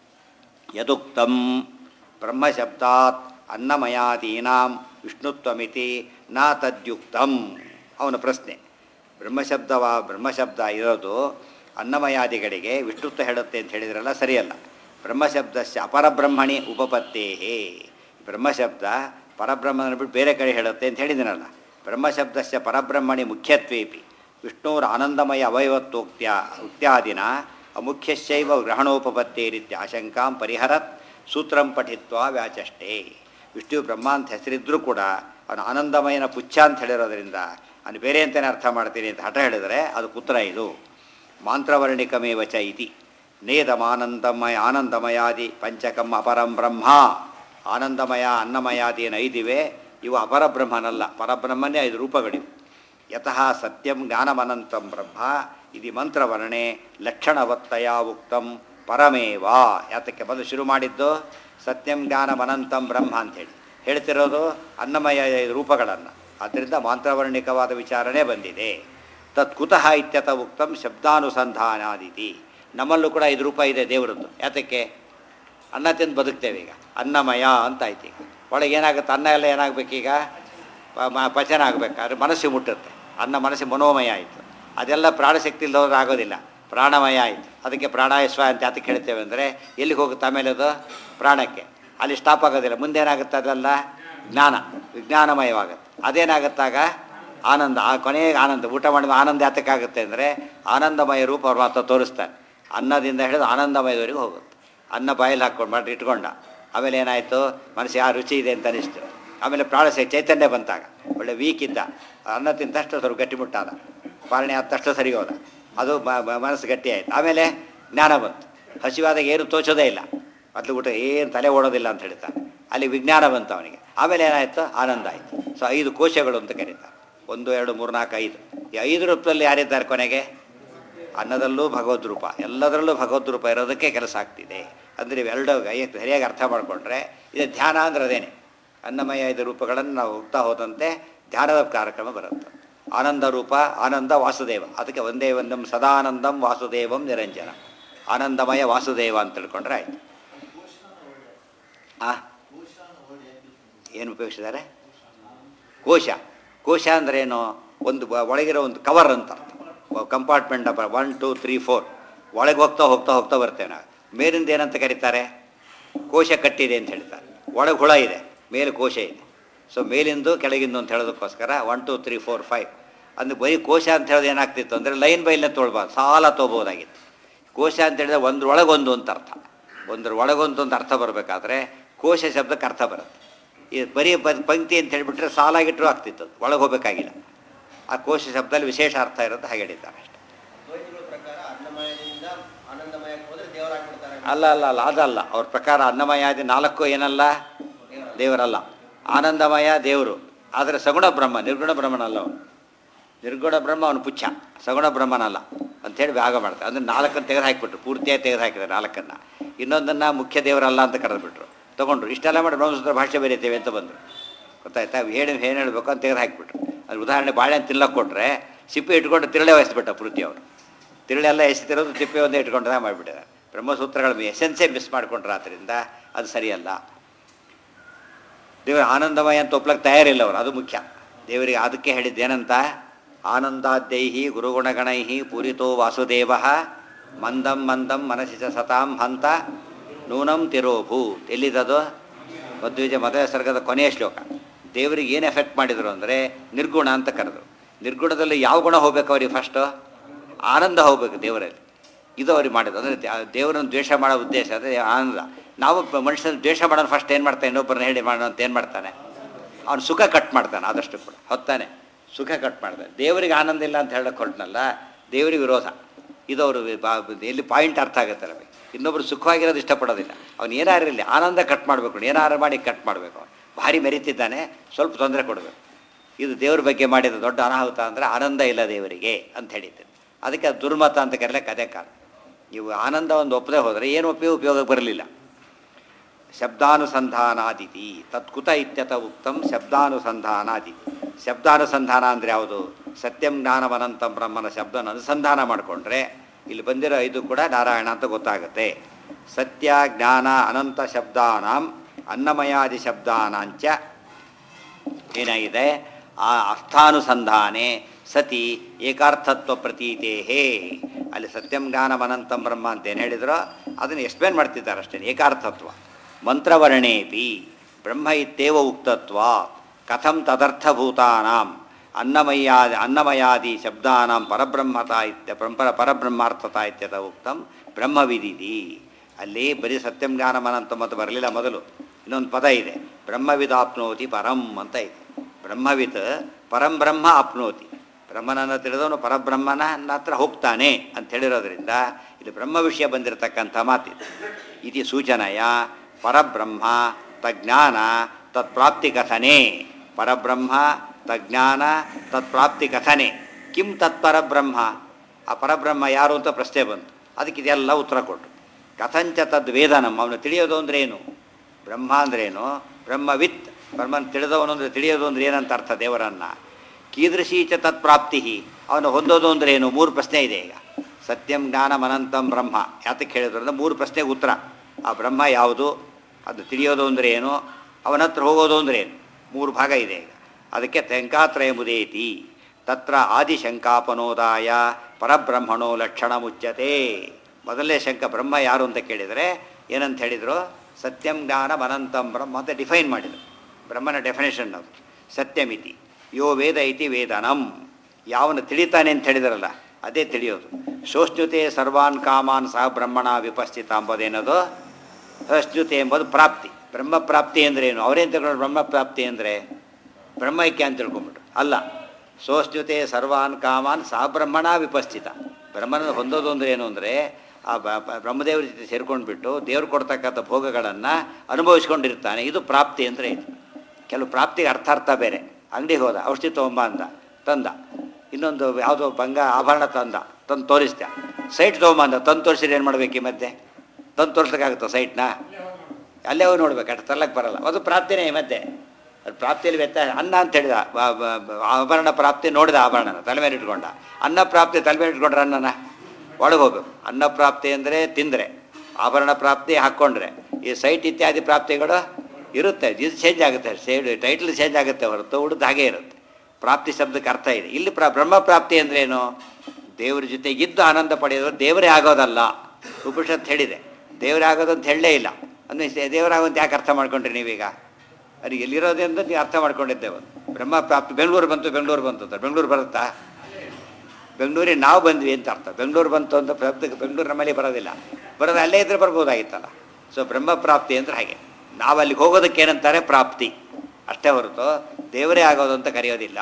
ಯದುಕ್ತಂ ಬ್ರಹ್ಮಶಬ್ದಾತ್ ಅನ್ನಮಯಾದೀನಾಂ ವಿಷ್ಣುತ್ವಮಿತಿ ನ ತದ್ಯುಕ್ತಂ ಅವನ ಪ್ರಶ್ನೆ ಬ್ರಹ್ಮಶಬ್ದವ ಬ್ರಹ್ಮಶಬ್ದ ಇರೋದು ಅನ್ನಮಯಾದಿಗಳಿಗೆ ವಿಷ್ಣುತ್ವ ಹೇಳುತ್ತೆ ಅಂತ ಹೇಳಿದ್ರಲ್ಲ ಸರಿಯಲ್ಲ ಬ್ರಹ್ಮಶಬ್ದಸ್ಯ ಅಪರಬ್ರಹ್ಮಣಿ ಉಪಪತ್ತೇಹೇ ಬ್ರಹ್ಮಶಬ್ದ ಪರಬ್ರಹ್ಮನ ಬಿಟ್ಟು ಬೇರೆ ಕಡೆ ಹೇಳುತ್ತೆ ಅಂತ ಹೇಳಿದನಲ್ಲ ಬ್ರಹ್ಮಶಬ್ದಸ್ಯ ಪರಬ್ರಹ್ಮಣಿ ಮುಖ್ಯತ್ವೇಪಿ ವಿಷ್ಣುರ ಆನಂದಮಯ ಅವಯವತ್ವೋಕ್ತ್ಯ ಉಕ್ತ್ಯಾದಿನ ಅಮುಖ್ಯಶ್ಚೈವ ಗ್ರಹಣೋಪಪತ್ತೇರಿತ್ಯ ಆಶಂಕಾಂ ಪರಿಹರತ್ ಸೂತ್ರಂ ಪಠಿತ್ವ ವ್ಯಾಚಷ್ಟೇ ವಿಷ್ಣು ಬ್ರಹ್ಮ ಅಂತ ಹೆಸರಿದ್ರೂ ಕೂಡ ಅವನು ಆನಂದಮಯನ ಪುಚ್ಛ ಅಂತ ಹೇಳಿರೋದ್ರಿಂದ ಅವನು ಬೇರೆ ಅಂತಲೇ ಅರ್ಥ ಮಾಡ್ತೀನಿ ಅಂತ ಹಠ ಹೇಳಿದರೆ ಅದು ಪುತ್ರ ಇದು ಮಾಂತ್ರವರ್ಣಿಕಮೇವ ಚ ಇತಿ ನೇದಮಾನಂದಮಯ ಆನಂದಮಯಾದಿ ಪಂಚಕಂ ಅಪರಂ ಬ್ರಹ್ಮ ಆನಂದಮಯ ಅನ್ನಮಯಾದಿ ಏನು ಐದಿವೆ ಇವು ಅಪರಬ್ರಹ್ಮನಲ್ಲ ಪರಬ್ರಹ್ಮನೇ ಐದು ರೂಪಗಳಿವೆ ಯತಃ ಸತ್ಯಂ ಜ್ಞಾನಮನಂತಂ ಬ್ರಹ್ಮ ಇದು ಮಂತ್ರವರ್ಣೆ ಲಕ್ಷಣವತ್ತಯ ಉಕ್ತಂ ಪರಮೇವ ಯಾತಕ್ಕೆ ಮೊದಲು ಶುರು ಮಾಡಿದ್ದು ಸತ್ಯಂ ಜ್ಞಾನಮನಂತಂ ಬ್ರಹ್ಮ ಅಂಥೇಳಿ ಹೇಳ್ತಿರೋದು ಅನ್ನಮಯ ರೂಪಗಳನ್ನು ಆದ್ದರಿಂದ ಮಾಂತ್ರವರ್ಣಿಕವಾದ ವಿಚಾರಣೆ ಬಂದಿದೆ ತತ್ ಕುತಃ ಇತ್ಯತ ಉಕ್ತಂ ಶಬ್ದಾನುಸಂಧಾನಾದಿತಿ ನಮ್ಮಲ್ಲೂ ಕೂಡ ಐದು ರೂಪ ಇದೆ ದೇವರದ್ದು ಯಾತಕ್ಕೆ ಅನ್ನ ತಿಂದು ಬದುಕ್ತೇವೆ ಈಗ ಅನ್ನಮಯ ಅಂತ ಆಯ್ತು ಈಗ ಒಳಗೆ ಏನಾಗುತ್ತೆ ಅನ್ನ ಎಲ್ಲ ಏನಾಗಬೇಕೀಗ ಪ- ಮ- ಪಚನ ಆಗಬೇಕಾದ್ರೆ ಮನಸ್ಸಿಗೆ ಮುಟ್ಟುತ್ತೆ ಅನ್ನ ಮನಸ್ಸಿಗೆ ಮನೋಮಯ ಆಯಿತು ಅದೆಲ್ಲ ಪ್ರಾಣಶಕ್ತಿ ಇಲ್ಲದವ್ರು ಆಗೋದಿಲ್ಲ ಪ್ರಾಣಮಯ ಆಯಿತು ಅದಕ್ಕೆ ಪ್ರಾಣಾಯಸ್ವ ಅಂತ ಯಾತಕ್ಕೆ ಹೇಳ್ತೇವೆ ಅಂದರೆ ಎಲ್ಲಿಗೆ ಹೋಗುತ್ತೆ ಆಮೇಲೆ ಅದು ಪ್ರಾಣಕ್ಕೆ ಅಲ್ಲಿ ಸ್ಟಾಪ್ ಆಗೋದಿಲ್ಲ ಮುಂದೆ ಏನಾಗುತ್ತೆ ಅದೆಲ್ಲ ಜ್ಞಾನ ವಿಜ್ಞಾನಮಯವಾಗುತ್ತೆ ಅದೇನಾಗುತ್ತಾಗ ಆನಂದ ಆ ಕೊನೆಗೆ ಆನಂದ ಊಟ ಮಾಡಿದ ಆನಂದ ಯಾತಕ್ಕಾಗುತ್ತೆ ಅಂದರೆ ಆನಂದಮಯ ರೂಪ ಪರಮಾತ್ಮ ತೋರಿಸ್ತಾನೆ ಅನ್ನದಿಂದ ಹಿಡಿದು ಆನಂದಮಯದವರೆಗೆ ಹೋಗುತ್ತೆ ಅನ್ನ ಬಾಯಲ್ಲಿ ಹಾಕ್ಕೊಂಡು ಮಾಡಿ ಇಟ್ಕೊಂಡ ಆಮೇಲೆ ಏನಾಯಿತು ಮನಸ್ಸಿಗೆ ಆ ರುಚಿ ಇದೆ ಅಂತ ಅನಿಸ್ತು ಆಮೇಲೆ ಪ್ರಾಣಸ ಚೈತನ್ಯ ಬಂತಾಗ ಒಳ್ಳೆ ವೀಕ್ ಇದ್ದ ಅನ್ನ ತಿಂದ ತಕ್ಷಣ ಸ್ವಲ್ಪ ಗಟ್ಟಿಮುಟ್ಟಾದ ಪಾಲನೆ ಆದ ತಕ್ಷಣ ಸರಿ ಹೋದ ಅದು ಮ- ಮ- ಮನಸ್ಸು ಗಟ್ಟಿ ಆಯಿತು ಆಮೇಲೆ ಜ್ಞಾನ ಬಂತು ಹಸಿವಾದಾಗ ಏನು ತೋಚೋದೇ ಇಲ್ಲ ಮೊದಲು ಊಟ ಏನು ತಲೆ ಓಡೋದಿಲ್ಲ ಅಂತ ಹೇಳ್ತಾನೆ ಅಲ್ಲಿ ವಿಜ್ಞಾನ ಬಂತು ಅವನಿಗೆ ಆಮೇಲೆ ಏನಾಯಿತು ಆನಂದ ಆಯಿತು ಸೊ ಐದು ಕೋಶಗಳು ಅಂತ ಕರೀತಾರೆ ಒಂದು ಎರಡು ಮೂರು ನಾಲ್ಕು ಐದು ಈ ಐದು ರೂಪದಲ್ಲಿ ಯಾರಿದ್ದಾರೆ ಕೊನೆಗೆ ಅನ್ನದಲ್ಲೂ ಭಗವದ್ ರೂಪ ಎಲ್ಲದರಲ್ಲೂ ಭಗವದ್ ರೂಪ ಇರೋದಕ್ಕೆ ಕೆಲಸ ಆಗ್ತಿದೆ ಅಂದರೆ ಇವೆರಡು ಐ- ಸರಿಯಾಗಿ ಅರ್ಥ ಮಾಡಿಕೊಂಡ್ರೆ ಇದು ಧ್ಯಾನ ಅಂದ್ರೆ ಅದೇನೆ ಅನ್ನಮಯ ಐದು ರೂಪಗಳನ್ನು ನಾವು ಹೋಗ್ತಾ ಹೋದಂತೆ ಧ್ಯಾನದ ಕಾರ್ಯಕ್ರಮ ಬರುತ್ತೆ ಆನಂದ ರೂಪ ಆನಂದ ವಾಸುದೇವ ಅದಕ್ಕೆ ಒಂದೇ ಒಂದಂ ಸದಾನಂದಂ ವಾಸುದೇವಂ ನಿರಂಜನ ಆನಂದಮಯ ವಾಸುದೇವ ಅಂತ ತಿಳ್ಕೊಂಡ್ರೆ ಆಯ್ತು ಆ ಏನು ಉಪಯೋಗಿಸಿದ್ದಾರೆ ಕೋಶ ಕೋಶ ಅಂದ್ರೆ ಏನು ಒಂದು ಬ- ಒಳಗಿರೋ ಒಂದು ಕವರ್ ಅಂತ ಕಂಪಾರ್ಟ್ಮೆಂಟ್ ಅಪ್ಪ ಒನ್ ಟೂ ತ್ರೀ ಫೋರ್ ಒಳಗೆ ಹೋಗ್ತಾ ಹೋಗ್ತಾ ಹೋಗ್ತಾ ಬರ್ತೇವೆ ನಾವು ಮೇಲಿಂದ ಏನಂತ ಕರೀತಾರೆ ಕೋಶ ಕಟ್ಟಿದೆ ಅಂತ ಹೇಳ್ತಾರೆ ಒಳಗೆ ಹುಳ ಇದೆ ಮೇಲೆ ಕೋಶ ಇದೆ ಸೊ ಮೇಲಿಂದು ಕೆಳಗಿಂದು ಅಂತ ಹೇಳೋದಕ್ಕೋಸ್ಕರ one two three four five ಅಂದ್ರೆ ಬರೀ ಕೋಶ ಅಂತ ಹೇಳೋದು ಏನಾಗ್ತಿತ್ತು ಅಂದರೆ ಲೈನ್ ಬೈಲ್ನ ತೊಳ್ಬಾರ್ದು ಸಾಲ ತೊಗೋಬೋದಾಗಿತ್ತು ಕೋಶ ಅಂತ ಹೇಳಿದ್ರೆ ಒಂದ್ರ ಒಳಗೊಂದು ಅಂತ ಅರ್ಥ ಒಂದ್ರ ಒಳಗೊಂದು ಅಂತ ಅರ್ಥ ಬರಬೇಕಾದ್ರೆ ಕೋಶ ಶಬ್ದಕ್ಕೆ ಅರ್ಥ ಬರುತ್ತೆ ಈ ಬರೀ ಪ- ಪಂಕ್ತಿ ಅಂತ ಹೇಳಿಬಿಟ್ರೆ ಸಾಲಾಗಿಟ್ಟರು ಆಗ್ತಿತ್ತು ಒಳಗೆ ಹೋಗಬೇಕಾಗಿಲ್ಲ ಆ ಕೋಶ ಶಬ್ದದಲ್ಲಿ ವಿಶೇಷ ಅರ್ಥ ಇರುತ್ತೆ ಹಾಗೆ ಹೇಳಿದ್ದಾರೆ ಅಷ್ಟೆ ದ್ವೈತಗಳ ಪ್ರಕಾರ ಅನ್ನಮಯದಿಂದ ಆನಂದಮಯಕ್ಕೆ ಹೋದ್ರೆ ದೇವರಾಗ್ಬಿಡ್ತಾರೆ ಅಲ್ಲ ಅಲ್ಲ ಅಲ್ಲ ಅದಲ್ಲ ಅವ್ರ ಪ್ರಕಾರ ಅನ್ನಮಯಾದಿ ನಾಲ್ಕು ಏನಲ್ಲ ದೇವರಲ್ಲ ಆನಂದಮಯ ದೇವರು ಆದರೆ ಸಗುಣ ಬ್ರಹ್ಮ ನಿರ್ಗುಣ ಬ್ರಹ್ಮನಲ್ಲ ಅವನು ನಿರ್ಗುಣ ಬ್ರಹ್ಮ ಅವನು ಪುಚ್ಛ ಸಗುಣ ಬ್ರಹ್ಮನಲ್ಲ ಅಂಥೇಳಿ ಭಾಗ ಮಾಡ್ತಾರೆ ಅಂದ್ರೆ ನಾಲ್ಕನ್ನು ತೆಗೆದು ಹಾಕಿಬಿಟ್ರು ಪೂರ್ತಿಯಾಗಿ ತೆಗೆದು ಹಾಕಿದ್ದಾರೆ ನಾಲ್ಕನ್ನು ಇನ್ನೊಂದನ್ನು ಮುಖ್ಯ ದೇವರಲ್ಲ ಅಂತ ಕರೆದುಬಿಟ್ರು ತೊಗೊಂಡ್ರು ಇಷ್ಟೆಲ್ಲ ಮಾಡಿ ಬ್ರಹ್ಮಸೂತ್ರ ಭಾಷೆ ಬರೀತೇವೆ ಅಂತ ಬಂದರು ಗೊತ್ತಾಯ್ತಾ ಹೇಳಿ ಏನು ಹೇಳಬೇಕು ಅಂತ ತೆಗೆದು ಹಾಕಿಬಿಟ್ರು ಅದು ಉದಾಹರಣೆ ಬಾಳೆಹಣ್ಣು ತಿನ್ನಕ್ಕೆ ಕೊಟ್ಟರೆ ಸಿಪ್ಪೆ ಇಟ್ಕೊಂಡು ತಿರುಳೆ ವಹಿಸ್ಬಿಟ್ಟ ಪೂರ್ತಿ ಅವರು ತಿರುಳೆ ಎಲ್ಲ ಎಸೆತಿರೋದು ತಿಪ್ಪೆ ಒಂದೇ ಇಟ್ಕೊಂಡ್ರೆ ಮಾಡಿಬಿಟ್ಟಿದ್ದಾರೆ ಬ್ರಹ್ಮಸೂತ್ರಗಳ ಎಸೆನ್ಸೇ ಮಿಸ್ ಮಾಡ್ಕೊಂಡ್ರೆ ಆದ್ದರಿಂದ ಅದು ಸರಿಯಲ್ಲ ದೇವರ ಆನಂದಮಯ ಅಂತ ಒಪ್ಲಕ್ಕೆ ತಯಾರಿಲ್ಲ ಅವರು ಅದು ಮುಖ್ಯ ದೇವರಿಗೆ ಅದಕ್ಕೆ ಹೇಳಿದ್ದೇನಂತ ಆನಂದಾದ್ಯೈಹಿ ಗುರುಗುಣಗಣೈಹಿ ಪೂರಿತೋ ವಾಸುದೇವ ಮಂದಂ ಮಂದಂ ಮನಸ್ಸಿ ಚ ಸತಾಂ ಹಂತ ನೂನಂ ತಿರೋಭೂ ಎಲ್ಲಿದದು ಮಧ್ವಿಜ ಮದುವೆ ಸರ್ಗದ ಕೊನೆಯ ಶ್ಲೋಕ ದೇವರಿಗೆ ಏನು ಎಫೆಕ್ಟ್ ಮಾಡಿದರು ಅಂದರೆ ನಿರ್ಗುಣ ಅಂತ ಕರೆದರು ನಿರ್ಗುಣದಲ್ಲಿ ಯಾವ ಗುಣ ಹೋಗ್ಬೇಕು ಅವ್ರಿಗೆ ಫಸ್ಟು ಆನಂದ ಹೋಗ್ಬೇಕು ದೇವರಲ್ಲಿ ಇದು ಅವ್ರಿಗೆ ಮಾಡಿದ್ದು ಅಂದರೆ ದೇವರನ್ನು ದ್ವೇಷ ಮಾಡೋ ಉದ್ದೇಶ ಅಂದರೆ ಆನಂದ ನಾವು ಪ- ಮನುಷ್ಯನ ದ್ವೇಷ ಮಾಡೋನು ಫಸ್ಟ್ ಏನು ಮಾಡ್ತಾನೆ ಇನ್ನೊಬ್ಬರನ್ನ ಹೇಳಿ ಮಾಡೋಣ ಅಂತ ಏನು ಮಾಡ್ತಾನೆ ಅವನು ಸುಖ ಕಟ್ ಮಾಡ್ತಾನೆ ಆದಷ್ಟು ಕೂಡ ಹೊತ್ತಾನೆ ಸುಖ ಕಟ್ ಮಾಡ್ತಾನೆ ದೇವರಿಗೆ ಆನಂದ ಇಲ್ಲ ಅಂತ ಹೇಳಕ್ಕೆ ಹೊರಟ್ನಲ್ಲ ದೇವರಿಗೆ ವಿರೋಧ ಇದು ಅವರು ಎಲ್ಲಿ ಪಾಯಿಂಟ್ ಅರ್ಥ ಆಗುತ್ತೆ ನಮಗೆ ಇನ್ನೊಬ್ರು ಸುಖವಾಗಿರೋದು ಇಷ್ಟಪಡೋದಿಲ್ಲ ಅವ್ನು ಏನಾರು ಇರಲಿ ಆನಂದ ಕಟ್ ಮಾಡಬೇಕು ಏನಾರು ಮಾಡಿ ಕಟ್ ಮಾಡಬೇಕು ಭಾರಿ ಮೆರೀತಿದ್ದಾನೆ ಸ್ವಲ್ಪ ತೊಂದರೆ ಕೊಡಬೇಕು ಇದು ದೇವ್ರ ಬಗ್ಗೆ ಮಾಡಿದ ದೊಡ್ಡ ಅನಾಹುತ ಅಂದರೆ ಆನಂದ ಇಲ್ಲ ದೇವರಿಗೆ ಅಂತ ಹೇಳಿದ್ದೇನೆ ಅದಕ್ಕೆ ಅದು ದುರ್ಮತ ಅಂತ ಕರೆಯಲಿಕ್ಕೆ ಅದೇ ಕಾರಣ ನೀವು ಆನಂದ ಒಂದು ಒಪ್ಪದೆ ಹೋದರೆ ಏನು ಉಪಯೋಗ ಉಪಯೋಗಕ್ಕೆ ಬರಲಿಲ್ಲ ಶಬ್ದಾನುಸಂಧಾನಾದಿತಿ ತತ್ಕುತ ಇತ್ಯತ ಉಕ್ತಂ ಶಬ್ದಾನುಸಂಧಾನಾದಿತಿ ಶಬ್ದಾನುಸಂಧಾನ ಅಂದರೆ ಯಾವುದು ಸತ್ಯಂ ಜ್ಞಾನವನಂತಂ ಬ್ರಹ್ಮನ ಶಬ್ದನ ಅನುಸಂಧಾನ ಮಾಡಿಕೊಂಡ್ರೆ ಇಲ್ಲಿ ಬಂದಿರೋ ಇದು ಕೂಡ ನಾರಾಯಣ ಅಂತ ಗೊತ್ತಾಗುತ್ತೆ ಸತ್ಯ ಜ್ಞಾನ ಅನಂತ ಶಬ್ದಾನಾಂ ಅನ್ನಮಯಾದಿ ಶಬ್ದಾನಾಂಚ ಏನಾಗಿದೆ ಆ ಅರ್ಥಾನುಸಂಧಾನೆ ಸತಿ ಏಕಾರ್ಥತ್ವ ಪ್ರತೀತೇಹೇ ಅಲ್ಲಿ ಸತ್ಯಂ ಜ್ಞಾನಂ ಅನಂತಂ ಬ್ರಹ್ಮ ಅಂತ ಏನು ಹೇಳಿದ್ರೋ ಅದನ್ನು ಎಕ್ಸ್ಪ್ಲೇನ್ ಮಾಡ್ತಿದ್ದಾರೆ ಅಷ್ಟೇ ಏಕಾರ್ಥತ್ವ ಮಂತ್ರವರ್ಣೇಪಿ ಬ್ರಹ್ಮ ಇತ್ತೇವ ಉಕ್ತತ್ವ ಕಥಂ ತದರ್ಥಭೂತಾನಾಂ ಅನ್ನಮಯಾದಿ ಅನ್ನಮಯಾದಿ ಶಬ್ದಾನಾಂ ಪರಬ್ರಹ್ಮತಾ ಇತ್ಯ ಪರ ಪರಬ್ರಹ್ಮಾರ್ಥತಾ ಇತ್ಯದ ಉಕ್ತಂ ಬ್ರಹ್ಮವಿದಿತಿ ಅಲ್ಲಿ ಬರೀ ಸತ್ಯಂ ಜ್ಞಾನಮನಂತಂ ಅಂತ ಬರಲಿಲ್ಲ ಮೊದಲು ಇನ್ನೊಂದು ಪದ ಇದೆ ಬ್ರಹ್ಮವಿದಾಪ್ನೋತಿ ಪರಂ ಅಂತ ಇದೆ ಬ್ರಹ್ಮವಿತ್ ಪರಂ ಬ್ರಹ್ಮ ಆಪ್ನೋತಿ ಬ್ರಹ್ಮನನ್ನು ತಿಳಿದವನು ಪರಬ್ರಹ್ಮನ ಹತ್ರ ಹೋಗ್ತಾನೆ ಅಂತ ಹೇಳಿರೋದ್ರಿಂದ ಇಲ್ಲಿ ಬ್ರಹ್ಮ ವಿಷಯ ಬಂದಿರತಕ್ಕಂಥ ಮಾತಿದೆ ಇತಿ ಸೂಚನೆಯ ಪರಬ್ರಹ್ಮ ತಜ್ಞಾನ ತತ್ಪ್ರಾಪ್ತಿ ಕಥನೆ ಪರಬ್ರಹ್ಮ ತಜ್ಞಾನ ತತ್ಪ್ರಾಪ್ತಿ ಕಥನೆ ಕಿಂ ತತ್ಪರಬ್ರಹ್ಮ ಆ ಪರಬ್ರಹ್ಮ ಯಾರು ಅಂತ ಪ್ರಶ್ನೆ ಬಂತು ಅದಕ್ಕೆ ಇದೆಲ್ಲ ಉತ್ತರ ಕೊಟ್ಟರು ಕಥಂಚ ತದ್ವೇದನಂ ಅವನು ತಿಳಿಯೋದು ಅಂದ್ರೆ ಏನು ಬ್ರಹ್ಮ ಅಂದ್ರೇನು ಬ್ರಹ್ಮವಿತ್ ಬ್ರಹ್ಮನ್ ತಿಳಿದವನು ಅಂದರೆ ತಿಳಿಯೋದು ಅಂದ್ರೆ ಏನಂತ ಅರ್ಥ ದೇವರನ್ನ ಕೀದೃಶೀಚ ತತ್ಪ್ರಾಪ್ತಿ ಅವನು ಹೊಂದೋದು ಅಂದ್ರೆ ಏನು ಮೂರು ಪ್ರಶ್ನೆ ಇದೆ ಈಗ ಸತ್ಯಂ ಜ್ಞಾನಂ ಅನಂತಂ ಬ್ರಹ್ಮ ಯಾತಕ್ಕೆ ಹೇಳಿದ್ರು ಅಂದ್ರೆ ಮೂರು ಪ್ರಶ್ನೆಗೆ ಉತ್ತರ ಆ ಬ್ರಹ್ಮ ಯಾವುದು ಅದು ತಿಳಿಯೋದು ಅಂದರೆ ಏನು ಅವನ ಹತ್ರ ಹೋಗೋದು ಅಂದ್ರೆ ಏನು ಮೂರು ಭಾಗ ಇದೆ ಈಗ ಅದಕ್ಕೆ ತೆಂಕಾತ್ರಯ ಮುದೇತಿ ತತ್ರ ಆದಿಶಂಕಾಪನೋದಾಯ ಪರಬ್ರಹ್ಮಣೋ ಲಕ್ಷಣ ಮುಚ್ಚತೆ ಮೊದಲನೇ ಶಂಕ ಬ್ರಹ್ಮ ಯಾರು ಅಂತ ಕೇಳಿದರೆ ಏನಂತ ಹೇಳಿದರು ಸತ್ಯಂ ಜ್ಞಾನಂ ಅನಂತಂ ಬ್ರಹ್ಮ ಅಂತ ಡಿಫೈನ್ ಮಾಡಿದರು ಬ್ರಹ್ಮನ ಡೆಫಿನೇಷನ್ ಅದು ಸತ್ಯಮಿತಿ ಯೋ ವೇದ ಇತಿ ವೇದನಂ ಯಾವನು ತಿಳಿತಾನೆ ಅಂತ ಹೇಳಿದಾರಲ್ಲ ಅದೇ ತಿಳಿಯೋದು ಶೋಷ್ಣುತೆ ಸರ್ವಾನ್ ಕಾಮಾನ್ ಸಹ ಬ್ರಹ್ಮಣ ವಿಪಸ್ಥಿತ ಎಂಬುದೇನದು ಸಹಿಷ್ಣುತೆ ಎಂಬುದು ಪ್ರಾಪ್ತಿ ಬ್ರಹ್ಮ ಪ್ರಾಪ್ತಿ ಅಂದ್ರೆ ಏನು ಅವರೇನು ತಿಳ್ಕೊಂಡು ಬ್ರಹ್ಮ ಪ್ರಾಪ್ತಿ ಅಂದರೆ ಬ್ರಹ್ಮೈಕ್ಯ ಅಂತ ತಿಳ್ಕೊಂಬಿಟ್ರು ಅಲ್ಲ ಸೋಷ್ಣುತೆ ಸರ್ವಾನ್ ಕಾಮಾನ್ ಸಹ ಬ್ರಹ್ಮಣ ವಿಪಸ್ಥಿತ ಬ್ರಹ್ಮನ ಹೊಂದೋದು ಅಂದ್ರೆ ಏನು ಅಂದರೆ ಆ ಬ- ಬ- ಬ್ರಹ್ಮದೇವ್ರ ಜೊತೆ ಸೇರ್ಕೊಂಡ್ಬಿಟ್ಟು ದೇವ್ರು ಕೊಡ್ತಕ್ಕಂಥ ಭೋಗಗಳನ್ನು ಅನುಭವಿಸ್ಕೊಂಡಿರ್ತಾನೆ ಇದು ಪ್ರಾಪ್ತಿ ಅಂದರೆ ಇದು ಕೆಲವು ಪ್ರಾಪ್ತಿಗೆ ಅರ್ಥ ಅರ್ಥ ಬೇರೆ ಅಂಗಡಿಗೆ ಹೋದ ಔಷಧಿ ತೊಗೊಂಬ ಅಂದ ತಂದ ಇನ್ನೊಂದು ಯಾವುದೋ ಬಂಗ ಆಭರಣ ತಂದ ತಂದು ತೋರಿಸ್ದ ಸೈಟ್ ತೊಗೊಂಬ ಅಂದ ತಂದು ತೋರಿಸಿದ್ರೆ ಏನು ಮಾಡ್ಬೇಕು ಈ ಮಧ್ಯೆ ತಂದು ತೋರಿಸ್ಲಿಕ್ಕಾಗುತ್ತೋ ಸೈಟ್ನ ಅಲ್ಲೇ ಹೋಗಿ ನೋಡ್ಬೇಕು ಅಷ್ಟು ತರ್ಲಕ್ಕೆ ಬರಲ್ಲ ಅದು ಪ್ರಾಪ್ತಿನೇ ಈ ಮಧ್ಯೆ ಅದು ಪ್ರಾಪ್ತಿಯಲ್ಲಿ ವ್ಯತ್ಯಾಸ ಅನ್ನ ಅಂತ ಹೇಳಿದ ಬ- ಬ- ಬ- ಆಭರಣ ಪ್ರಾಪ್ತಿ ನೋಡಿದ ಆಭರಣನ ತಲೆ ಮೇಲೆ ಇಟ್ಕೊಂಡ ಅನ್ನ ಪ್ರಾಪ್ತಿ ತಲೆ ಮೇಲೆ ಇಟ್ಕೊಂಡ್ರೆ ಅನ್ನನ ಒಳಗೆ ಹೋಗ್ಬೇಕು ಅನ್ನ ಪ್ರಾಪ್ತಿ ಅಂದರೆ ತಿಂದರೆ ಆಭರಣ ಪ್ರಾಪ್ತಿ ಹಾಕ್ಕೊಂಡ್ರೆ ಈ ಸೈಟ್ ಇತ್ಯಾದಿ ಪ್ರಾಪ್ತಿಗಳು ಇರುತ್ತೆ ಇದು ಚೇಂಜ್ ಆಗುತ್ತೆ ಸೈಡ್ ಟೈಟ್ಲ್ ಚೇಂಜ್ ಆಗುತ್ತೆ ಹೊರತು ಉಳಿದು ಹಾಗೆ ಇರುತ್ತೆ ಪ್ರಾಪ್ತಿ ಶಬ್ದಕ್ಕೆ ಅರ್ಥ ಇದೆ ಇಲ್ಲಿ ಪ್ರ ಬ್ರಹ್ಮ ಪ್ರಾಪ್ತಿ ಅಂದ್ರೆ ಏನು ದೇವರ ಜೊತೆ ಇದ್ದು ಆನಂದ ಪಡೆಯೋದು ದೇವರೇ ಆಗೋದಲ್ಲ ಉಪನಿಷತ್ ಹೇಳಿದೆ ದೇವರೇ ಆಗೋದು ಅಂತ ಹೇಳಲೇ ಇಲ್ಲ ಅಂದರೆ ದೇವರಾಗೋದು ಯಾಕೆ ಅರ್ಥ ಮಾಡ್ಕೊಂಡ್ರಿ ನೀವೀಗ ಅದು ಎಲ್ಲಿರೋದೆ ಅಂತ ನೀವು ಅರ್ಥ ಮಾಡ್ಕೊಂಡಿದ್ದೆ ಒಂದು ಬ್ರಹ್ಮ ಪ್ರಾಪ್ತಿ ಬೆಂಗಳೂರು ಬಂತು ಬೆಂಗಳೂರು ಬಂತು ಅಂತ ಬೆಂಗಳೂರು ಬರುತ್ತಾ ಬೆಂಗಳೂರಿಗೆ ನಾವು ಬಂದ್ವಿ ಅಂತ ಅರ್ಥ ಬೆಂಗಳೂರು ಬಂತು ಅಂತ ಶಬ್ದಕ್ಕೆ ಬೆಂಗಳೂರು ನಮ್ಮಲ್ಲಿ ಬರೋದಿಲ್ಲ ಬರೋದು ಅಲ್ಲೇ ಇದ್ರೆ ಬರ್ಬೋದಾಗಿತ್ತಲ್ಲ ಸೊ ಬ್ರಹ್ಮ ಪ್ರಾಪ್ತಿ ಅಂದ್ರೆ ಹಾಗೆ ನಾವು ಅಲ್ಲಿಗೆ ಹೋಗೋದಕ್ಕೆ ಏನಂತಾರೆ ಪ್ರಾಪ್ತಿ ಅಷ್ಟೇ ಹೊರತು ದೇವರೇ ಆಗೋದು ಅಂತ ಕರೆಯೋದಿಲ್ಲ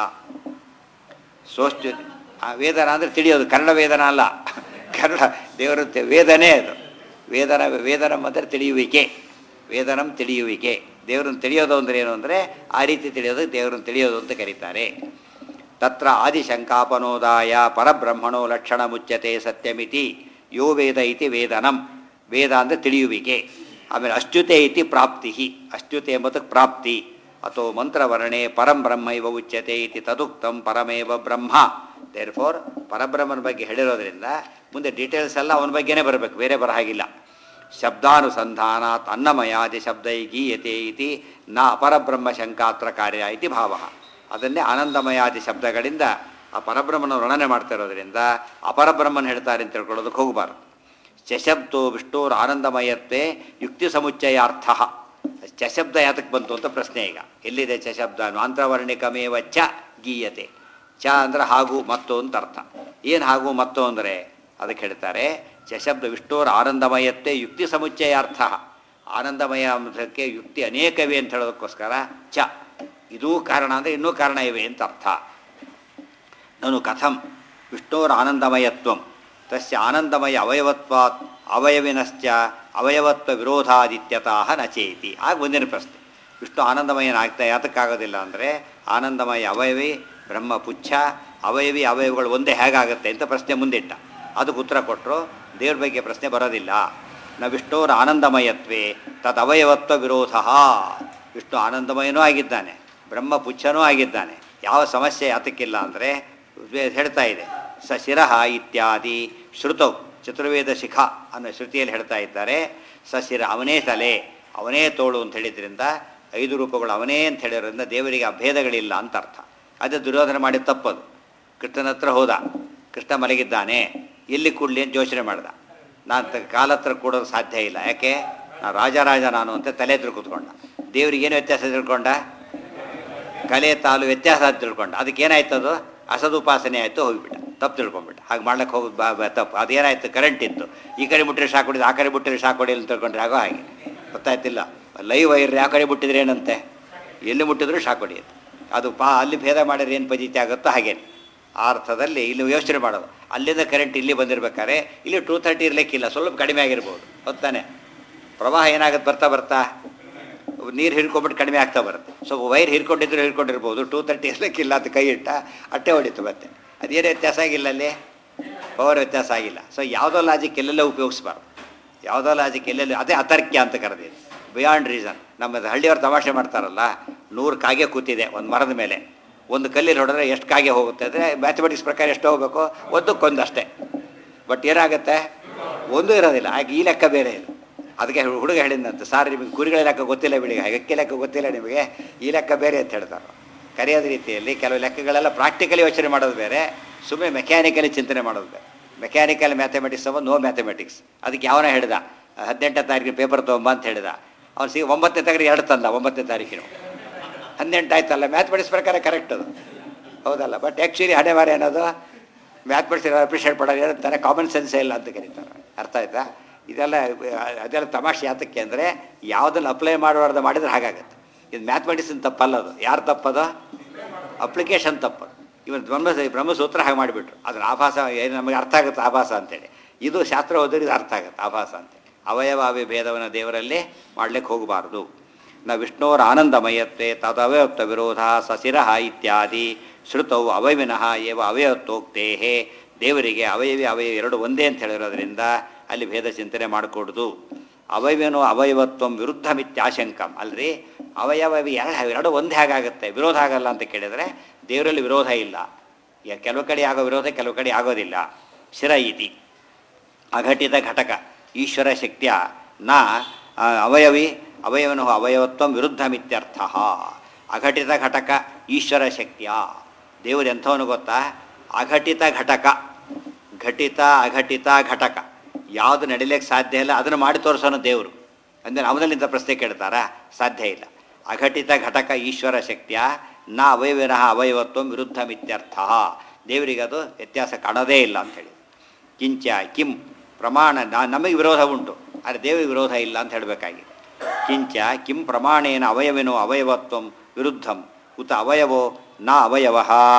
ಸೋಷ್ಟು ಆ ವೇದನ ಅಂದರೆ ತಿಳಿಯೋದು ಕನ್ನಡ ವೇದನ ಅಲ್ಲ ಕನ್ನಡ ದೇವರ ತೆ- ವೇದನೆ ಅದು ವೇದನ ವೇದನಂ ಅಂದರೆ ತಿಳಿಯುವಿಕೆ ವೇದನಂ ತಿಳಿಯುವಿಕೆ ದೇವರನ್ನು ತಿಳಿಯೋದು ಅಂದರೆ ಏನು ಅಂದರೆ ಆ ರೀತಿ ತಿಳಿಯೋದು ದೇವರನ್ನು ತಿಳಿಯೋದು ಅಂತ ಕರೀತಾರೆ ತತ್ರ ಆದಿಶಂಕಾಪನೋದಾಯ ಪರಬ್ರಹ್ಮಣೋ ಲಕ್ಷಣ ಮುಚ್ಚತೆ ಸತ್ಯಮಿತಿ ಯೋ ವೇದ ಇತಿ ವೇದನಂ ವೇದ ಅಂದರೆ ತಿಳಿಯುವಿಕೆ ಆಮೇಲೆ ಅಶ್ಚ್ಯುತೆ ಇತಿ ಪ್ರಾಪ್ತಿ ಅಶ್ಚ್ಯುತೆ ಎಂಬುದಕ್ಕೆ ಪ್ರಾಪ್ತಿ ಅಥೋ ಮಂತ್ರವರ್ಣೆ ಪರಂ ಬ್ರಹ್ಮೈವ ಉಚ್ಯತೆ ಇತಿ ತದುಕ್ತಂ ಪರಮೇವ ಬ್ರಹ್ಮ ದೇರ್ ಫೋರ್ ಪರಬ್ರಹ್ಮನ ಬಗ್ಗೆ ಹೇಳಿರೋದ್ರಿಂದ ಮುಂದೆ ಡೀಟೇಲ್ಸ್ ಎಲ್ಲ ಅವನ ಬಗ್ಗೆನೇ ಬರಬೇಕು ಬೇರೆ ಬರ ಹಾಗಿಲ್ಲ ಶಬ್ದಾನುಸಂಧಾನಾತ್ ಅನ್ನಮಯಾದಿ ಶಬ್ದೈ ಗೀಯತೆ ಇತಿ ನ ಅಪರಬ್ರಹ್ಮ ಶಂಕಾತ್ರ ಕಾರ್ಯ ಇತಿ ಭಾವ ಅದನ್ನೇ ಆನಂದಮಯಾದಿ ಶಬ್ದಗಳಿಂದ ಆ ಪರಬ್ರಹ್ಮನ ವರ್ಣನೆ ಮಾಡ್ತಾ ಇರೋದ್ರಿಂದ ಅಪರಬ್ರಹ್ಮನ ಹೇಳ್ತಾರೆ ಅಂತ ತಿಳ್ಕೊಳ್ಳೋದಕ್ಕೆ ಹೋಗಬಾರ್ದು ಚಶಬ್ದೋ ವಿಷ್ಣುರ ಆನಂದಮಯತ್ವೇ ಯುಕ್ತಿ ಸಮುಚ್ಚಯಾರ್ಥ ಚಶಬ್ದ ಯಾತಕ್ಕೆ ಬಂತು ಅಂತ ಪ್ರಶ್ನೆ ಈಗ ಎಲ್ಲಿದೆ ಚಶಬ್ದ ಮಾಂತ್ರವರ್ಣಿಕಮೇವ ಚ ಗೀಯತೆ ಚ ಅಂದ್ರೆ ಹಾಗೂ ಮತ್ತು ಅಂತ ಅರ್ಥ ಏನು ಹಾಗೂ ಮತ್ತು ಅಂದರೆ ಅದಕ್ಕೆ ಹೇಳ್ತಾರೆ ಚಶಬ್ದ ವಿಷ್ಣುರ ಆನಂದಮಯತ್ವೇ ಯುಕ್ತಿ ಸಮುಚ್ಚಯಾರ್ಥ ಆನಂದಮಯ ಅಂಶಕ್ಕೆ ಯುಕ್ತಿ ಅನೇಕವೇ ಅಂತ ಹೇಳೋದಕ್ಕೋಸ್ಕರ ಚ ಇದೂ ಕಾರಣ ಅಂದರೆ ಇನ್ನೂ ಕಾರಣ ಇವೆ ಅಂತ ಅರ್ಥ ನನು ಕಥಂ ವಿಷ್ಣೋರ ಆನಂದಮಯತ್ವಂ ತಸ್ಯ ಆನಂದಮಯ ಅವಯವತ್ವಾತ್ ಅವಯವಿನಶ್ಚ ಅವಯವತ್ವ ವಿರೋಧಾದಿತ್ಯತಃ ನಚೇತಿ ಆಗ ಮುಂದಿನ ಪ್ರಶ್ನೆ ವಿಷ್ಣು ಆನಂದಮಯನಾಗ್ತಾ ಯಾತಕ್ಕಾಗೋದಿಲ್ಲ ಅಂದರೆ ಆನಂದಮಯ ಅವಯವಿ ಬ್ರಹ್ಮ ಪುಚ್ಛ ಅವಯವಿ ಅವಯವಗಳು ಒಂದೇ ಹೇಗಾಗುತ್ತೆ ಅಂತ ಪ್ರಶ್ನೆ ಮುಂದಿಟ್ಟ ಅದಕ್ಕೆ ಉತ್ತರ ಕೊಟ್ಟರು ದೇವ್ರ ಬಗ್ಗೆ ಪ್ರಶ್ನೆ ಬರೋದಿಲ್ಲ ನ ವಿಷ್ಣುವರ ಆನಂದಮಯತ್ವೇ ತದ್ ಅವಯವತ್ವ ವಿರೋಧ ವಿಷ್ಣು ಆನಂದಮಯನೂ ಆಗಿದ್ದಾನೆ ಬ್ರಹ್ಮ ಪುಚ್ಛನೂ ಆಗಿದ್ದಾನೆ ಯಾವ ಸಮಸ್ಯೆ ಯಾತಕ್ಕಿಲ್ಲ ಅಂದರೆ ಹೇಳ್ತಾ ಇದೆ ಸ ಶಿರಃ ಇತ್ಯಾದಿ ಶ್ರುತೌ ಚತುರ್ವೇದ ಶಿಖ ಅನ್ನೋ ಶ್ರುತಿಯಲ್ಲಿ ಹೇಳ್ತಾ ಇದ್ದಾರೆ ಸ ಶಿರ ಅವನೇ ತಲೆ ಅವನೇ ತೋಳು ಅಂತ ಹೇಳಿದ್ರಿಂದ ಐದು ರೂಪಗಳು ಅವನೇ ಅಂತ ಹೇಳಿರೋದ್ರಿಂದ ದೇವರಿಗೆ ಅಭೇದಗಳಿಲ್ಲ ಅಂತ ಅರ್ಥ ಅದೇ ದುರ್ಯೋಧನ ಮಾಡಿ ತಪ್ಪದು ಕೃಷ್ಣನ ಹತ್ರ ಹೋದ ಕೃಷ್ಣ ಮಲಗಿದ್ದಾನೆ ಎಲ್ಲಿ ಕೂಡಲಿ ಅಂತ ಯೋಚನೆ ಮಾಡ್ದ ನಾನು ತ- ಕಾಲ ಹತ್ರ ಕೂಡೋದು ಸಾಧ್ಯ ಇಲ್ಲ ಯಾಕೆ ನಾನು ರಾಜರಾಜ ನಾನು ಅಂತ ತಲೆ ಎದುರು ಕೂತ್ಕೊಂಡ ದೇವ್ರಿಗೆ ಏನು ವ್ಯತ್ಯಾಸ ತಿಳ್ಕೊಂಡ ಕಲೆ ತಾಲು ವ್ಯತ್ಯಾಸ ಅಂತ ತಿಳ್ಕೊಂಡ ಅದಕ್ಕೆ ಏನಾಯ್ತು ಅದು ಅಸದುಪಾಸನೆ ಆಯಿತು ಹೋಗಿಬಿಟ್ಟ ತಪ್ಪು ತಿಳ್ಕೊಂಬಿಟ್ಟ ಹಾಗೆ ಮಾಡ್ಲಿಕ್ಕೆ ಹೋಗೋದು ಬಾ ಬಾ ತಪ್ಪು ಅದೇನಾಯ್ತು ಕರೆಂಟ್ ಇತ್ತು ಈ ಕಡೆ ಮುಟ್ಟಿದ್ರೆ ಶಾಕ್ ಹೊಡಿದು ಆ ಕಡೆ ಮುಟ್ಟಿದ್ರೆ ಶಾಕ್ ಹೊಡಿಲ್ಲ ಅಂತ ತಿಳ್ಕೊಂಡ್ರೆ ಆಗೋ ಹಾಗೆ ಗೊತ್ತಾಯ್ತಿಲ್ಲ ಲೈವ್ ವೈರ್ ಯಾವ ಕಡೆ ಮುಟ್ಟಿದ್ರೆ ಏನಂತೆ ಎಲ್ಲಿ ಮುಟ್ಟಿದ್ರು ಶಾಕ್ ಹೊಡಿಯುತ್ತೆ ಅದು ಪಾ ಅಲ್ಲಿ ಭೇದ ಮಾಡಿದ್ರೆ ಏನು ಪದ್ಧತಿ ಆಗುತ್ತೋ ಹಾಗೇನೆ ಆ ಅರ್ಥದಲ್ಲಿ ಇಲ್ಲಿ ಯೋಚನೆ ಮಾಡೋದು ಅಲ್ಲಿಂದ ಕರೆಂಟ್ ಇಲ್ಲಿ ಬಂದಿರ್ಬೇಕಾದ್ರೆ ಇಲ್ಲಿ ಟೂ ತರ್ಟಿ ಇರಲಿಕ್ಕಿಲ್ಲ ಸ್ವಲ್ಪ ಕಡಿಮೆ ಆಗಿರ್ಬೋದು ಹೊತ್ತಾನೆ ಪ್ರವಾಹ ಏನಾಗುತ್ತೆ ಬರ್ತಾ ಬರ್ತಾ ನೀರು ಹಿಡ್ಕೊಂಬಿಟ್ಟು ಕಡಿಮೆ ಆಗ್ತಾ ಬರುತ್ತೆ ಸೊ ವೈರ್ ಹಿಡ್ಕೊಂಡಿದ್ರು ಹಿಡ್ಕೊಂಡಿರ್ಬೋದು ಟೂ ತರ್ಟಿ ಇರ್ಲಿಕ್ಕಿಲ್ಲ ಅಂತ ಕೈ ಇಟ್ಟ ಅಟ್ಟೆ ಹೊಡಿತು ಮತ್ತೆ ಅದೇನು ವ್ಯತ್ಯಾಸ ಆಗಿಲ್ಲ ಅಲ್ಲಿ ಪವರ್ ವ್ಯತ್ಯಾಸ ಆಗಿಲ್ಲ ಸೊ ಯಾವುದೋ ಲಾಜಿಕ್ ಎಲ್ಲೆಲ್ಲ ಉಪಯೋಗಿಸ್ಬಾರ್ದು ಯಾವುದೋ ಲಾಜಿಕ್ ಎಲ್ಲೆಲ್ಲ ಅದೇ ಅತರ್ಕ್ಯ ಅಂತ ಕರೆದಿದೆ ಬಿಯಾಂಡ್ ರೀಸನ್ ನಮ್ಮ ಹಳ್ಳಿಯವ್ರು ತಮಾಷೆ ಮಾಡ್ತಾರಲ್ಲ ನೂರು ಕಾಗೆ ಕೂತಿದೆ ಒಂದು ಮರದ ಮೇಲೆ ಒಂದು ಕಲ್ಲಿಲ್ಲಿ ಹೊಡೆದ್ರೆ ಎಷ್ಟು ಕಾಗೆ ಹೋಗುತ್ತೆ ಅಂದರೆ ಮ್ಯಾಥಮೆಟಿಕ್ಸ್ ಪ್ರಕಾರ ಎಷ್ಟು ಹೋಗಬೇಕು ಒಂದಕ್ಕೊಂದು ಅಷ್ಟೇ ಬಟ್ ಏನಾಗುತ್ತೆ ಒಂದೂ ಇರೋದಿಲ್ಲ ಆಗ ಈ ಲೆಕ್ಕ ಬೇರೆ ಇದು ಅದಕ್ಕೆ ಹುಡುಗ ಹೇಳಿದಂತೆ ಸಾರ್ ನಿಮಗೆ ಕುರಿಗಳ ಲೆಕ್ಕ ಗೊತ್ತಿಲ್ಲ ಬಿಡಿ ಹಕ್ಕಿ ಲೆಕ್ಕ ಗೊತ್ತಿಲ್ಲ ನಿಮಗೆ ಈ ಲೆಕ್ಕ ಬೇರೆ ಅಂತ ಹೇಳ್ತಾರೆ ಕರೆಯೋದ ರೀತಿಯಲ್ಲಿ ಕೆಲವು ಲೆಕ್ಕಗಳೆಲ್ಲ ಪ್ರಾಕ್ಟಿಕಲಿ ಯೋಚನೆ ಮಾಡೋದು ಬೇರೆ ಸುಮ್ಮನೆ ಮೆಕ್ಯಾನಿಕಲಿ ಚಿಂತನೆ ಮಾಡೋದು ಬೇರೆ ಮೆಕ್ಯಾನಿಕಲ್ ಮ್ಯಾಥಮೆಟಿಕ್ಸ್ ಅವ ನೋ ಮ್ಯಾಥಮೆಟಿಕ್ಸ್ ಅದಕ್ಕೆ ಯಾವನ ಹೇಳಿದ ಹದಿನೆಂಟನೇ ತಾರೀಕಿನ ಪೇಪರ್ ತೊಗೊಂಬ ಅಂತ ಹೇಳಿದ ಅವ್ನು ಸಿ ಒಂಬತ್ತನೇ ತಾರೀಕು ಎರಡು ತಂದ ಒಂಬತ್ತನೇ ತಾರೀಕಿನ ಹದಿನೆಂಟು ಆಯ್ತಲ್ಲ ಮ್ಯಾಥಮೆಟಿಕ್ಸ್ ಪ್ರಕಾರ ಕರೆಕ್ಟ್ ಅದು ಹೌದಲ್ಲ ಬಟ್ ಆ್ಯಕ್ಚುಲಿ ಹಣೆ ಬಾರಿ ಅನ್ನೋದು ಮ್ಯಾಥಮೆಟಿಕ್ಸ್ ಅಪ್ರಿಷಿಯೇಟ್ ಮಾಡೋದು ಹೇಳ್ತಾರೆ ಕಾಮನ್ ಸೆನ್ಸೇ ಇಲ್ಲ ಅಂತ ಕರೀತಾರೆ ಅರ್ಥ ಆಯ್ತಾ ಇದೆಲ್ಲ ಅದೆಲ್ಲ ತಮಾಷೆ ಯಾತಕ್ಕೆ ಅಂದರೆ ಯಾವುದನ್ನು ಅಪ್ಲೈ ಮಾಡಬಾರ್ದು ಮಾಡಿದ್ರೆ ಹಾಗಾಗತ್ತೆ ಇದು ಮ್ಯಾಥಮೆಟಿಕ್ಸಿನ ತಪ್ಪಲ್ಲ ಅದು ಯಾರು ತಪ್ಪದು ಅಪ್ಲಿಕೇಶನ್ ತಪ್ಪದು ಇವನು ಬ್ರಹ್ಮ ಬ್ರಹ್ಮಸೂತ್ರ ಹಾಗೆ ಮಾಡಿಬಿಟ್ರು ಅದ್ರ ಆಭಾಸ ಏನು ನಮಗೆ ಅರ್ಥ ಆಗುತ್ತೆ ಆಭಾಸ ಅಂತೇಳಿ ಇದು ಶಾಸ್ತ್ರ ಓದಿದ್ರೆ ಇದು ಅರ್ಥ ಆಗುತ್ತೆ ಆಭಾಸ ಅಂತೇಳಿ ಅವಯವ ಭೇದವನ್ನು ದೇವರಲ್ಲಿ ಮಾಡ್ಲಿಕ್ಕೆ ಹೋಗಬಾರ್ದು ನ ವಿಷ್ಣೋರ ಆನಂದಮಯತ್ವೇ ತದವಯತ್ವ ವಿರೋಧ ಸಸಿರಹ ಇತ್ಯಾದಿ ಶ್ರುತವು ಅವಯವಿನಃ ಏವ ಅವಯವತ್ವೋಕ್ತೇ ದೇವರಿಗೆ ಅವಯವಿ ಅವಯವ ಎರಡು ಒಂದೇ ಅಂತ ಹೇಳಿರೋದ್ರಿಂದ ಅಲ್ಲಿ ಭೇದ ಚಿಂತನೆ ಮಾಡಿಕೊಡುದು ಅವಯವನೋ ಅವಯವತ್ವಂ ವಿರುದ್ಧ ಮಿತ್ಯಾಶಂಕಂ ಅಲ್ರಿ ಅವಯವ ಎರಡು ಎರಡು ಒಂದೇ ಹಾಗಾಗುತ್ತೆ ವಿರೋಧ ಆಗಲ್ಲ ಅಂತ ಕೇಳಿದರೆ ದೇವರಲ್ಲಿ ವಿರೋಧ ಇಲ್ಲ ಯ- ಕೆಲವು ಕಡೆ ಆಗೋ ವಿರೋಧ ಕೆಲವು ಕಡೆ ಆಗೋದಿಲ್ಲ ಶಿರ ಇತಿ ಅಘಟಿತ ಘಟಕ ಈಶ್ವರ ಶಕ್ತಿಯ ನ ಆ, ಅವಯವಿ ಅವಯವನು ಅವಯವತ್ವ ವಿರುದ್ಧ ಮಿತ್ಯರ್ಥ ಅಘಟಿತ ಘಟಕ ಈಶ್ವರ ಶಕ್ತಿಯ ದೇವರು ಎಂಥವನು ಗೊತ್ತಾ ಅಘಟಿತ ಘಟಕ ಘಟಿತ ಅಘಟಿತ ಘಟಕ ಯಾವುದು ನಡಿಲಿಕ್ಕೆ ಸಾಧ್ಯ ಇಲ್ಲ ಅದನ್ನು ಮಾಡಿ ತೋರಿಸೋನು ದೇವರು ಅಂದರೆ ಅವನಲ್ಲಿಂದ ಪ್ರಶ್ನೆ ಕೇಳ್ತಾರಾ ಸಾಧ್ಯ ಇಲ್ಲ ಅಘಟಿತ ಘಟಕ ಈಶ್ವರ ಶಕ್ತಿಯ ನ ಅವಯವಿನಃ ಅವಯವತ್ವ ವಿರುದ್ಧ ಮಿತ್ಯರ್ಥ ದೇವರಿಗೆ ಅದು ವ್ಯತ್ಯಾಸ ಕಾಣೋದೇ ಇಲ್ಲ ಅಂತ ಹೇಳಿ ಕಿಂಚ ಕಿಂ ಪ್ರಮಾಣ ನಾ- ನಮಗೆ ವಿರೋಧ ಉಂಟು ಆದರೆ ದೇವರಿಗೆ ವಿರೋಧ ಇಲ್ಲ ಅಂತ ಹೇಳಬೇಕಾಗಿದೆ ಕಿಂಚ ಕಿಂ ಪ್ರಮಾಣೇನ ಅವಯವಿನೋ ಅವಯವತ್ವಂ ವಿರುದ್ಧಂ ಉತ ಅವಯವೋ ನ ಅವಯವ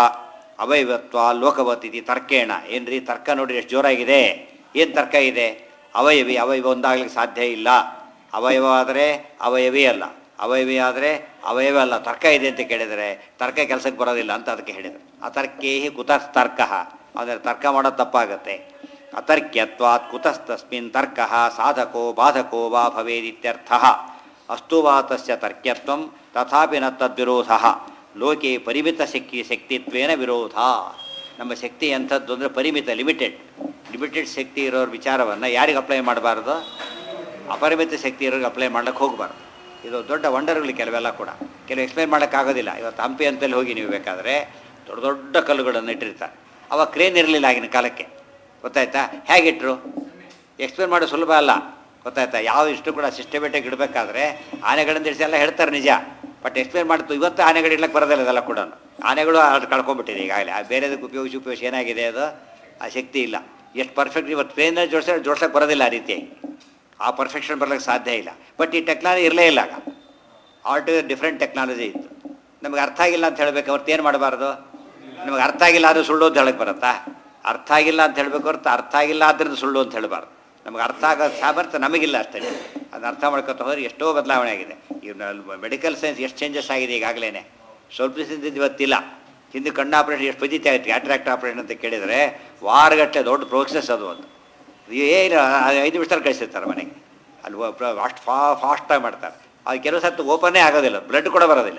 ಅವಯವತ್ವ ಲೋಕವತ್ ಇತಿ ತರ್ಕೇಣ ಏನ್ರಿ ತರ್ಕ ನೋಡ್ರಿ ಎಷ್ಟು ಜೋರಾಗಿದೆ ಏನು ತರ್ಕ ಇದೆ ಅವಯವಿ ಅವಯವ ಒಂದಾಗ್ಲಿಕ್ಕೆ ಸಾಧ್ಯ ಇಲ್ಲ ಅವಯವ ಆದರೆ ಅವಯವೇ ಅಲ್ಲ ಅವಯವೇ ಆದರೆ ಅವಯವೇ ಅಲ್ಲ ತರ್ಕ ಇದೆ ಅಂತ ಕೇಳಿದರೆ ತರ್ಕ ಕೆಲಸಕ್ಕೆ ಬರೋದಿಲ್ಲ ಅಂತ ಅದಕ್ಕೆ ಹೇಳಿದರು ಅತರ್ಕೇಹಿ ಕುತಃ ತರ್ಕ ಅಂದರೆ ತರ್ಕ ಮಾಡೋದು ತಪ್ಪಾಗತ್ತೆ ಅತರ್ಕ್ಯತ್ವಾತ್ ಕುತಸ್ತಸ್ಮಿನ್ ತರ್ಕ ಸಾಧಕೋ ಬಾಧಕೋ ವಾ ಭವೇದಿತ್ಯರ್ಥ ಅಸ್ತು ವಾ ತಸ್ಯ ತರ್ಕ್ಯತ್ವಂ ತಥಾಪಿ ನ ತದ್ವಿರೋಧ ಲೋಕೆ ಪರಿಮಿತ ಶಕ್ತಿ ಶಕ್ತಿತ್ವೇನ ವಿರೋಧ ನಮ್ಮ ಶಕ್ತಿ ಎಂಥದ್ದು ಅಂದರೆ ಪರಿಮಿತ ಲಿಮಿಟೆಡ್ ಲಿಮಿಟೆಡ್ ಶಕ್ತಿ ಇರೋರ ವಿಚಾರವನ್ನು ಯಾರಿಗೆ ಅಪ್ಲೈ ಮಾಡಬಾರ್ದು ಅಪರಿಮಿತ ಶಕ್ತಿ ಇರೋರಿಗೆ ಅಪ್ಲೈ ಮಾಡ್ಲಿಕ್ಕೆ ಹೋಗಬಾರ್ದು ಇದು ದೊಡ್ಡ ವಂಡರ್ಗಳು ಕೆಲವೆಲ್ಲ ಕೂಡ ಕೆಲವು ಎಕ್ಸ್ಪ್ಲೈನ್ ಮಾಡೋಕ್ಕಾಗೋದಿಲ್ಲ ಇವತ್ತು ಹಂಪಿ ಅಂತಲ್ಲಿ ಹೋಗಿ ನೀವು ಬೇಕಾದರೆ ದೊಡ್ಡ ದೊಡ್ಡ ಕಲ್ಲುಗಳನ್ನು ಇಟ್ಟಿರ್ತಾರೆ ಅವಾಗ ಕ್ರೇನ್ ಇರಲಿಲ್ಲ ಆಗಿನ ಕಾಲಕ್ಕೆ ಗೊತ್ತಾಯ್ತಾ ಹೇಗಿಟ್ರು ಎಕ್ಸ್ಪ್ಲೇನ್ ಮಾಡೋದು ಸುಲಭ ಅಲ್ಲ ಗೊತ್ತಾಯ್ತಾ ಯಾವ ಇಷ್ಟು ಕೂಡ ಸಿಸ್ಟಮೆಟಿಕ್ ಇಡಬೇಕಾದ್ರೆ ಆನೆಗಳಿಂದ ಇಡಿಸಿ ಎಲ್ಲ ಹೇಳ್ತಾರೆ ನಿಜ ಬಟ್ ಎಕ್ಸ್ಪ್ಲೇನ್ ಮಾಡ್ತು ಇವತ್ತು ಆನೆಗಳು ಇಡ್ಲಕ್ಕೆ ಬರೋದಿಲ್ಲ ಅದೆಲ್ಲ ಕೂಡ ಆನೆಗಳು ಅದು ಕಳ್ಕೊಂಡ್ಬಿಟ್ಟಿದೆ ಈಗಾಗಲೇ ಆ ಬೇರೆದಕ್ಕೆ ಉಪಯೋಗಿಸಿ ಉಪಯೋಗಿಸಿ ಏನಾಗಿದೆ ಅದು ಆ ಶಕ್ತಿ ಇಲ್ಲ ಎಷ್ಟು ಪರ್ಫೆಕ್ಟ್ ಇವತ್ತು ಟ್ರೈನಲ್ಲಿ ಜೋಡಿಸಿ ಜೋಡ್ಸೋಕೆ ಬರೋದಿಲ್ಲ ಆ ರೀತಿಯಾಗಿ ಆ ಪರ್ಫೆಕ್ಷನ್ ಬರ್ಲಿಕ್ಕೆ ಸಾಧ್ಯ ಇಲ್ಲ ಬಟ್ ಈ ಟೆಕ್ನಾಲಜಿ ಇರಲೇ ಇಲ್ಲ ಆಗ ಆಲ್ಟು ಡಿಫ್ರೆಂಟ್ ಟೆಕ್ನಾಲಜಿ ಇತ್ತು ನಮಗೆ ಅರ್ಥ ಆಗಿಲ್ಲ ಅಂತ ಹೇಳಬೇಕು ಹೊರ್ತು ಏನು ಮಾಡಬಾರ್ದು ನಮಗೆ ಅರ್ಥ ಆಗಿಲ್ಲ ಅದು ಸುಳ್ಳು ಅಂತ ಹೇಳಕ್ಕೆ ಬರುತ್ತಾ ಅರ್ಥ ಆಗಿಲ್ಲ ಅಂತ ಹೇಳಬೇಕು ಹೊರತು ಅರ್ಥ ಆಗಿಲ್ಲ ಆದ್ದರಿಂದ ಸುಳ್ಳು ಅಂತ ಹೇಳಬಾರ್ದು ನಮಗೆ ಅರ್ಥ ಆಗೋ ಸಾಮರ್ಥ್ಯ ನಮಗಿಲ್ಲ ಅಷ್ಟೇ ಅದನ್ನ ಅರ್ಥ ಮಾಡ್ಕೊತ ಹೋದ್ರೆ ಎಷ್ಟೋ ಬದಲಾವಣೆ ಆಗಿದೆ ಈಗ ಮೆಡಿಕಲ್ ಸೈನ್ಸ್ ಎಷ್ಟು ಚೇಂಜಸ್ ಆಗಿದೆ ಈಗಾಗಲೇ ಸ್ವಲ್ಪ ದಿವಸದಿಂದ ಇವತ್ತಿಲ್ಲ ಹಿಂದೆ ಕಣ್ಣು ಆಪ್ರೇಷನ್ ಎಷ್ಟು ಪದ್ಧತಿ ಆಗುತ್ತೆ ಕ್ಯಾಟ್ರಾಕ್ಟ್ ಆಪ್ರೇಷನ್ ಅಂತ ಕೇಳಿದರೆ ವಾರಗಟ್ಟಲೆ ದೊಡ್ಡ ಪ್ರೋಸೆಸ್ ಅದು ಒಂದು ಏನು ಐದು ನಿಮಿಷದಲ್ಲಿ ಕಳಿಸಿರ್ತಾರೆ ಮನೆಗೆ ಅಲ್ಲಿ ಅಷ್ಟು ಫಾ ಫಾಸ್ಟಾಗಿ ಮಾಡ್ತಾರೆ ಅದು ಕೆಲವು ಸತ್ತು ಓಪನ್ನೇ ಆಗೋದಿಲ್ಲ ಬ್ಲಡ್ ಕೂಡ ಬರೋದಿಲ್ಲ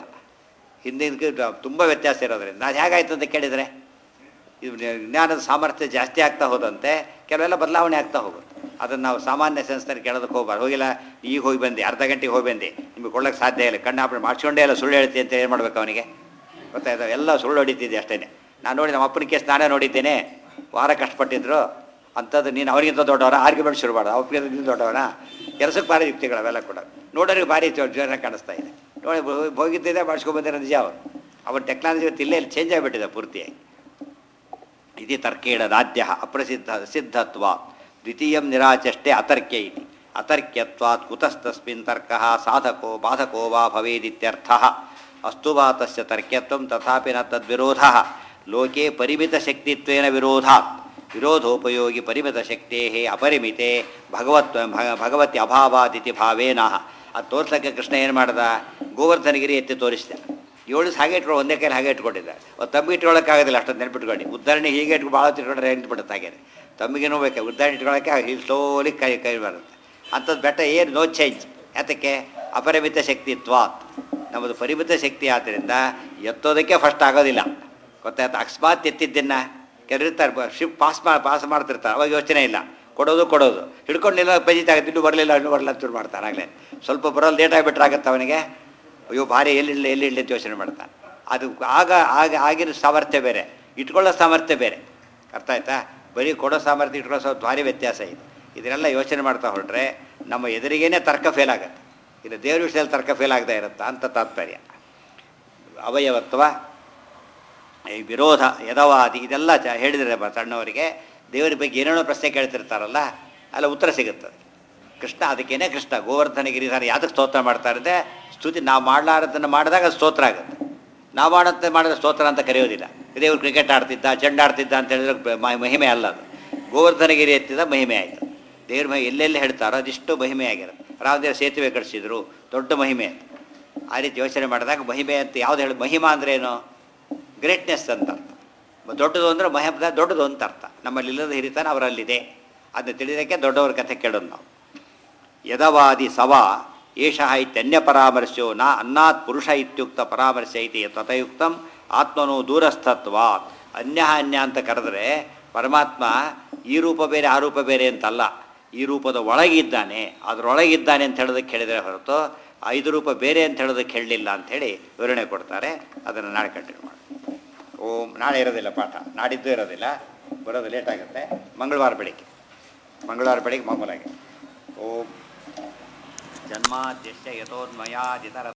ಹಿಂದಿನ ತುಂಬ ವ್ಯತ್ಯಾಸ ಇರೋದ್ರಿಂದ ಅದು ಹೇಗಾಯ್ತು ಅಂತ ಕೇಳಿದರೆ ಇದು ಜ್ಞಾನದ ಸಾಮರ್ಥ್ಯ ಜಾಸ್ತಿ ಆಗ್ತಾ ಹೋದಂತೆ ಕೆಲವೆಲ್ಲ ಬದಲಾವಣೆ ಆಗ್ತಾ ಹೋಗುತ್ತೆ ಅದನ್ನು ನಾವು ಸಾಮಾನ್ಯ ಸೆನ್ಸ್ನಲ್ಲಿ ಕೇಳೋದಕ್ಕೆ ಹೋಗ್ಬಾರ್ದು ಹೋಗಿಲ್ಲ ಈಗ ಹೋಗಿ ಬಂದೆ ಅರ್ಧ ಗಂಟೆಗೆ ಹೋಗಿ ಬಂದೆ ನಿಮಗೆ ಕೊಡೋಕ್ಕೆ ಸಾಧ್ಯ ಇಲ್ಲ ಕಣ್ಣು ಆಪರೇಟ್ ಮಾಡಿಸ್ಕೊಂಡೇ ಇಲ್ಲ ಸುಳ್ಳು ಹೇಳ್ತೀನಿ ಅಂತ ಏನು ಮಾಡ್ಬೇಕು ಅವನಿಗೆ ಗೊತ್ತಾಯ್ತು ಎಲ್ಲ ಸುಳ್ಳು ಹೊಡಿತಿದ್ದೆ ಅಷ್ಟೇ ನಾನು ನೋಡಿ ನಮ್ಮ ಅಪ್ಪನ ಕೇಸ್ ನಾನೇ ನೋಡಿದ್ದೇನೆ ವಾರ ಕಷ್ಟಪಟ್ಟಿದ್ರು ಅಂಥದ್ದು ನೀನು ಅವರಿಗಿಂತ ದೊಡ್ಡವರ ಆರ್ಗ್ಯುಮೆಂಟ್ ಶುರು ಮಾಡ ಅವ್ರಿಗಿಂತ ನೀನು ದೊಡ್ಡವನ ಕೆಲಸಕ್ಕೆ ಭಾರಿ ಯುಕ್ತಿಗಳು ಅವೆಲ್ಲ ಕೂಡ ನೋಡೋರಿಗೆ ಭಾರಿ ಜೋರ ಕಾಣಿಸ್ತಾ ಇದೆ ನೋಡಿ ಹೋ- ಹೋಗಿದ್ದಿದೆ ಮಾಡಿಸ್ಕೊಂಡ್ಬಂದಿರೋ ನಿಜ ಅವರು ಅವ್ರ ಟೆಕ್ನಾಲಜಿ ಇವತ್ತು ಇಲ್ಲೇ ಚೇಂಜ್ ಆಗಿಬಿಟ್ಟಿದೆ ಪೂರ್ತಿಯಾಗಿ ಇತಿ ತರ್ಕೇಣದಾದ್ಯ ಅಪ್ರಸಿದ್ಧ ಸಿದ್ಧತ್ವ ದ್ವಿತೀಯಂ ನಿರಾಚಷ್ಟೆ ಅತರ್ಕ್ಯ ಇತಿ ಅತರ್ಕ್ಯತ್ವಾತ್ ಕುತಸ್ತಸ್ಮಿನ್ ತರ್ಕಃ ಸಾಧಕೋ ಬಾಧಕೋ ವಾ ಭವೇದಿತ್ಯರ್ಥ ಅಸ್ತು ವಾ ತಸ್ಯ ತರ್ಕ್ಯತ್ವಂ ತಥಾಪಿ ನ ತದ್ವಿರೋಧ ಲೋಕೆ ಪರಿಮಿತಶಕ್ತಿತ್ವೇನ ವಿರೋಧಾತ್ ವಿರೋಧೋಪಯೋಗಿ ಪರಿಮಿತಶಕ್ತೇ ಅಪರಿಮಿತೆ ಭಗವತ್ ಭಗ- ಭಗವತಿ ಅಭಾವಾದಿತಿ ಭಾವೇನ ಅದು ತೋರ್ಸಕ್ಕೆ ಕೃಷ್ಣ ಏನು ಮಾಡ್ದ ಗೋವರ್ಧನಗಿರಿ ಎತ್ತಿ ತೋರಿಸಿದ ಏಳು ಹಾಗೆ ಇಟ್ಕೊಂಡು ಒಂದೇ ಕೈಲಿ ಹಾಗೆ ಇಟ್ಕೊಂಡಿದ್ದಾರೆ ಒಂದು ತಮ್ಮಿಗೆ ಇಟ್ಕೊಳ್ಳೋಕ್ಕಾಗೋದಿಲ್ಲ ಅಷ್ಟೊಂದು ನೆನ್ಪಿಟ್ಕೊಂಡು ಉದ್ದಾರಣೆ ಹೀಗೆ ಇಟ್ಕೊಂಡು ಭಾಳ ಇಟ್ಕೊಂಡ್ರೆ ಬಿಡುತ್ತೆ ಹಾಗೆ ತಮ್ಮಿಗೇನೂ ಬೇಕು ಉದ್ದಾರಣೆ ಇಟ್ಕೊಳ್ಳೋಕ್ಕೆ ಹೀಗೆ ಸ್ಲೋಲಿ ಕೈ ಕೈ ಬರುತ್ತೆ ಅಂಥದ್ದು ಬೆಟ್ಟ ಏನು ನೋ ಚೇಂಜ್ ಯಾತಕ್ಕೆ ಅಪರಿಮಿತ ಶಕ್ತಿತ್ವಾತ್ ನಮ್ಮದು ಪರಿಮಿತ ಶಕ್ತಿ ಆದ್ದರಿಂದ ಎತ್ತೋದಕ್ಕೆ ಫಸ್ಟ್ ಆಗೋದಿಲ್ಲ ಗೊತ್ತಾಯ್ತು ಅಕಸ್ಮಾತ್ ಎತ್ತಿದ್ದನ್ನು ಕೆಲವು ಇರ್ತಾರೆ ಶಿಫ್ಟ್ ಪಾಸ್ ಮಾ ಪಾಸ್ ಮಾಡ್ತಿರ್ತಾರೆ ಅವಾಗ ಯೋಚನೆ ಇಲ್ಲ ಕೊಡೋದು ಕೊಡೋದು ಹಿಡ್ಕೊಂಡಿಲ್ಲ ಪಜಿತಾಗ ಇನ್ನೂ ಬರಲಿಲ್ಲ ಇನ್ನೂ ಬರಲ್ಲ ಅಂತ ಶುರು ಮಾಡ್ತಾನೆ ಆಗಲೇ ಸ್ವಲ್ಪ ಬರೋದು ಲೇಟ್ ಆಗಿಬಿಟ್ರೆ ಆಗತ್ತೆ ಅವನಿಗೆ ಅಯ್ಯೋ ಭಾರಿ ಎಲ್ಲಿಡಲಿ ಎಲ್ಲಿಡಲಿ ಅಂತ ಯೋಚನೆ ಮಾಡ್ತಾನೆ ಅದು ಆಗ ಆಗ ಆಗಿನ ಸಾಮರ್ಥ್ಯ ಬೇರೆ ಇಟ್ಕೊಳ್ಳೋ ಸಾಮರ್ಥ್ಯ ಬೇರೆ ಅರ್ಥ ಆಯ್ತಾ ಬರೀ ಕೊಡೋ ಸಾಮರ್ಥ್ಯ ಇಟ್ಕೊಳ್ಳೋ ಸ್ವಲ್ಪ ಭಾರಿ ವ್ಯತ್ಯಾಸ ಇದೆ ಇದನ್ನೆಲ್ಲ ಯೋಚನೆ ಮಾಡ್ತಾ ಹೊರಟ್ರೆ ನಮ್ಮ ಎದುರಿಗೇನೆ ತರ್ಕ ಫೇಲ್ ಆಗುತ್ತೆ ಇದು ದೇವ್ರ ವಿಷಯದಲ್ಲಿ ತರ್ಕ ಫೇಲ್ ಆಗದೆ ಇರುತ್ತಾ ಅಂತ ತಾತ್ಪರ್ಯ ಅವಯವತ್ವ ಈ ವಿರೋಧ ಯದವಾದಿ ಇದೆಲ್ಲ ಚ ಹೇಳಿದರೆ ಬ- ಸಣ್ಣವರಿಗೆ ದೇವರ ಬಗ್ಗೆ ಏನೇನೋ ಪ್ರಶ್ನೆ ಕೇಳ್ತಿರ್ತಾರಲ್ಲ ಅಲ್ಲ ಉತ್ತರ ಸಿಗುತ್ತದೆ ಕೃಷ್ಣ ಅದಕ್ಕೇನೆ ಕೃಷ್ಣ ಗೋವರ್ಧನ ಗಿರಿಧಾರ ಯಾವ್ದಕ್ಕೆ ಸ್ತೋತ್ರ ಮಾಡ್ತಾರೆ ಅಂದರೆ ಸ್ತುತಿ ನಾವು ಮಾಡಲಾರದನ್ನು ಮಾಡಿದಾಗ ಅದು ಸ್ತೋತ್ರ ಆಗುತ್ತೆ ನಾವು ಮಾಡಂತೆ ಮಾಡಿದ್ರೆ ಸ್ತೋತ್ರ ಅಂತ ಕರೆಯೋದಿಲ್ಲ ದೇವರು ಕ್ರಿಕೆಟ್ ಆಡ್ತಿದ್ದ ಚೆಂಡ ಆಡ್ತಿದ್ದ ಅಂತ ಹೇಳಿದ್ರೆ ಬ- ಮ- ಮಹಿಮೆ ಅಲ್ಲ ಅದು ಗೋವರ್ಧನಗಿರಿ ಎತ್ತಿದ ಮಹಿಮೆ ಆಯಿತು ದೇವ್ರ ಮಹಿ ಎಲ್ಲೆಲ್ಲಿ ಹೇಳ್ತಾರೋ ಅದಿಷ್ಟು ಮಹಿಮೆ ಆಗಿರುತ್ತೆ ರಾಮದೇವ್ರ ಸೇತುವೆ ಕಟ್ಟಿಸಿದ್ರು ದೊಡ್ಡ ಮಹಿಮೆ ಅಂತ ಆ ರೀತಿ ಯೋಚನೆ ಮಾಡಿದಾಗ ಮಹಿಮೆ ಅಂತ ಯಾವ್ದು ಹೇಳಿ ಮಹಿಮಾ ಅಂದ್ರೆ ಏನು ಗ್ರೇಟ್ನೆಸ್ ಅಂತ ಅರ್ಥ ದೊಡ್ಡದು ಅಂದರೆ ಮಹಬ್ದ ದೊಡ್ಡದು ಅಂತ ಅರ್ಥ ನಮ್ಮಲ್ಲಿ ಇಲ್ಲದ ಹಿರಿತನ ಅವರಲ್ಲಿದೆ ಅದನ್ನ ತಿಳಿದಕ್ಕೆ ದೊಡ್ಡವ್ರ ಕಥೆ ಕೇಳೋದು ನಾವು ಯದವಾದಿ ಸವ ಏಷ ಇತ್ಯನ್ಯ ಪರಾಮರ್ಶೋ ನ ಅನ್ನಾತ್ ಪುರುಷ ಇತ್ಯುಕ್ತ ಪರಾಮರ್ಶ ಇತಿ ತಥಯುಕ್ತಂ ಆತ್ಮನು ದೂರಸ್ಥತ್ವಾತ್ ಅನ್ಯ ಅನ್ಯ ಅಂತ ಕರೆದ್ರೆ ಪರಮಾತ್ಮ ಈ ರೂಪ ಬೇರೆ ಆ ರೂಪ ಬೇರೆ ಅಂತಲ್ಲ ಈ ರೂಪದ ಒಳಗಿದ್ದಾನೆ ಅದರೊಳಗಿದ್ದಾನೆ ಅಂತ ಹೇಳೋದಕ್ಕೆ ಹೇಳಿದರೆ ಹೊರತು ಐದು ರೂಪ ಬೇರೆ ಅಂತ ಹೇಳೋದಕ್ಕೆ ಹೇಳಲಿಲ್ಲ ಅಂಥೇಳಿ ವಿವರಣೆ ಕೊಡ್ತಾರೆ ಅದನ್ನು ನಾಳೆ ಕಂಟಿನ್ಯೂ ಮಾಡಿ ಓಂ ನಾಳೆ ಇರೋದಿಲ್ಲ ಪಾಠ ನಾಡಿದ್ದು ಇರೋದಿಲ್ಲ ಬರೋದು ಲೇಟ್ ಆಗುತ್ತೆ ಮಂಗಳವಾರ ಬೆಳಿಗ್ಗೆ ಮಂಗಳವಾರ ಬೆಳಿಗ್ಗೆ ಮಾಮೂಲಾಗಿ ಓಂ ಜನ್ಮಾದ್ಯಶ್ಯ ಯಥೋನ್ಮಯಾದಿತರ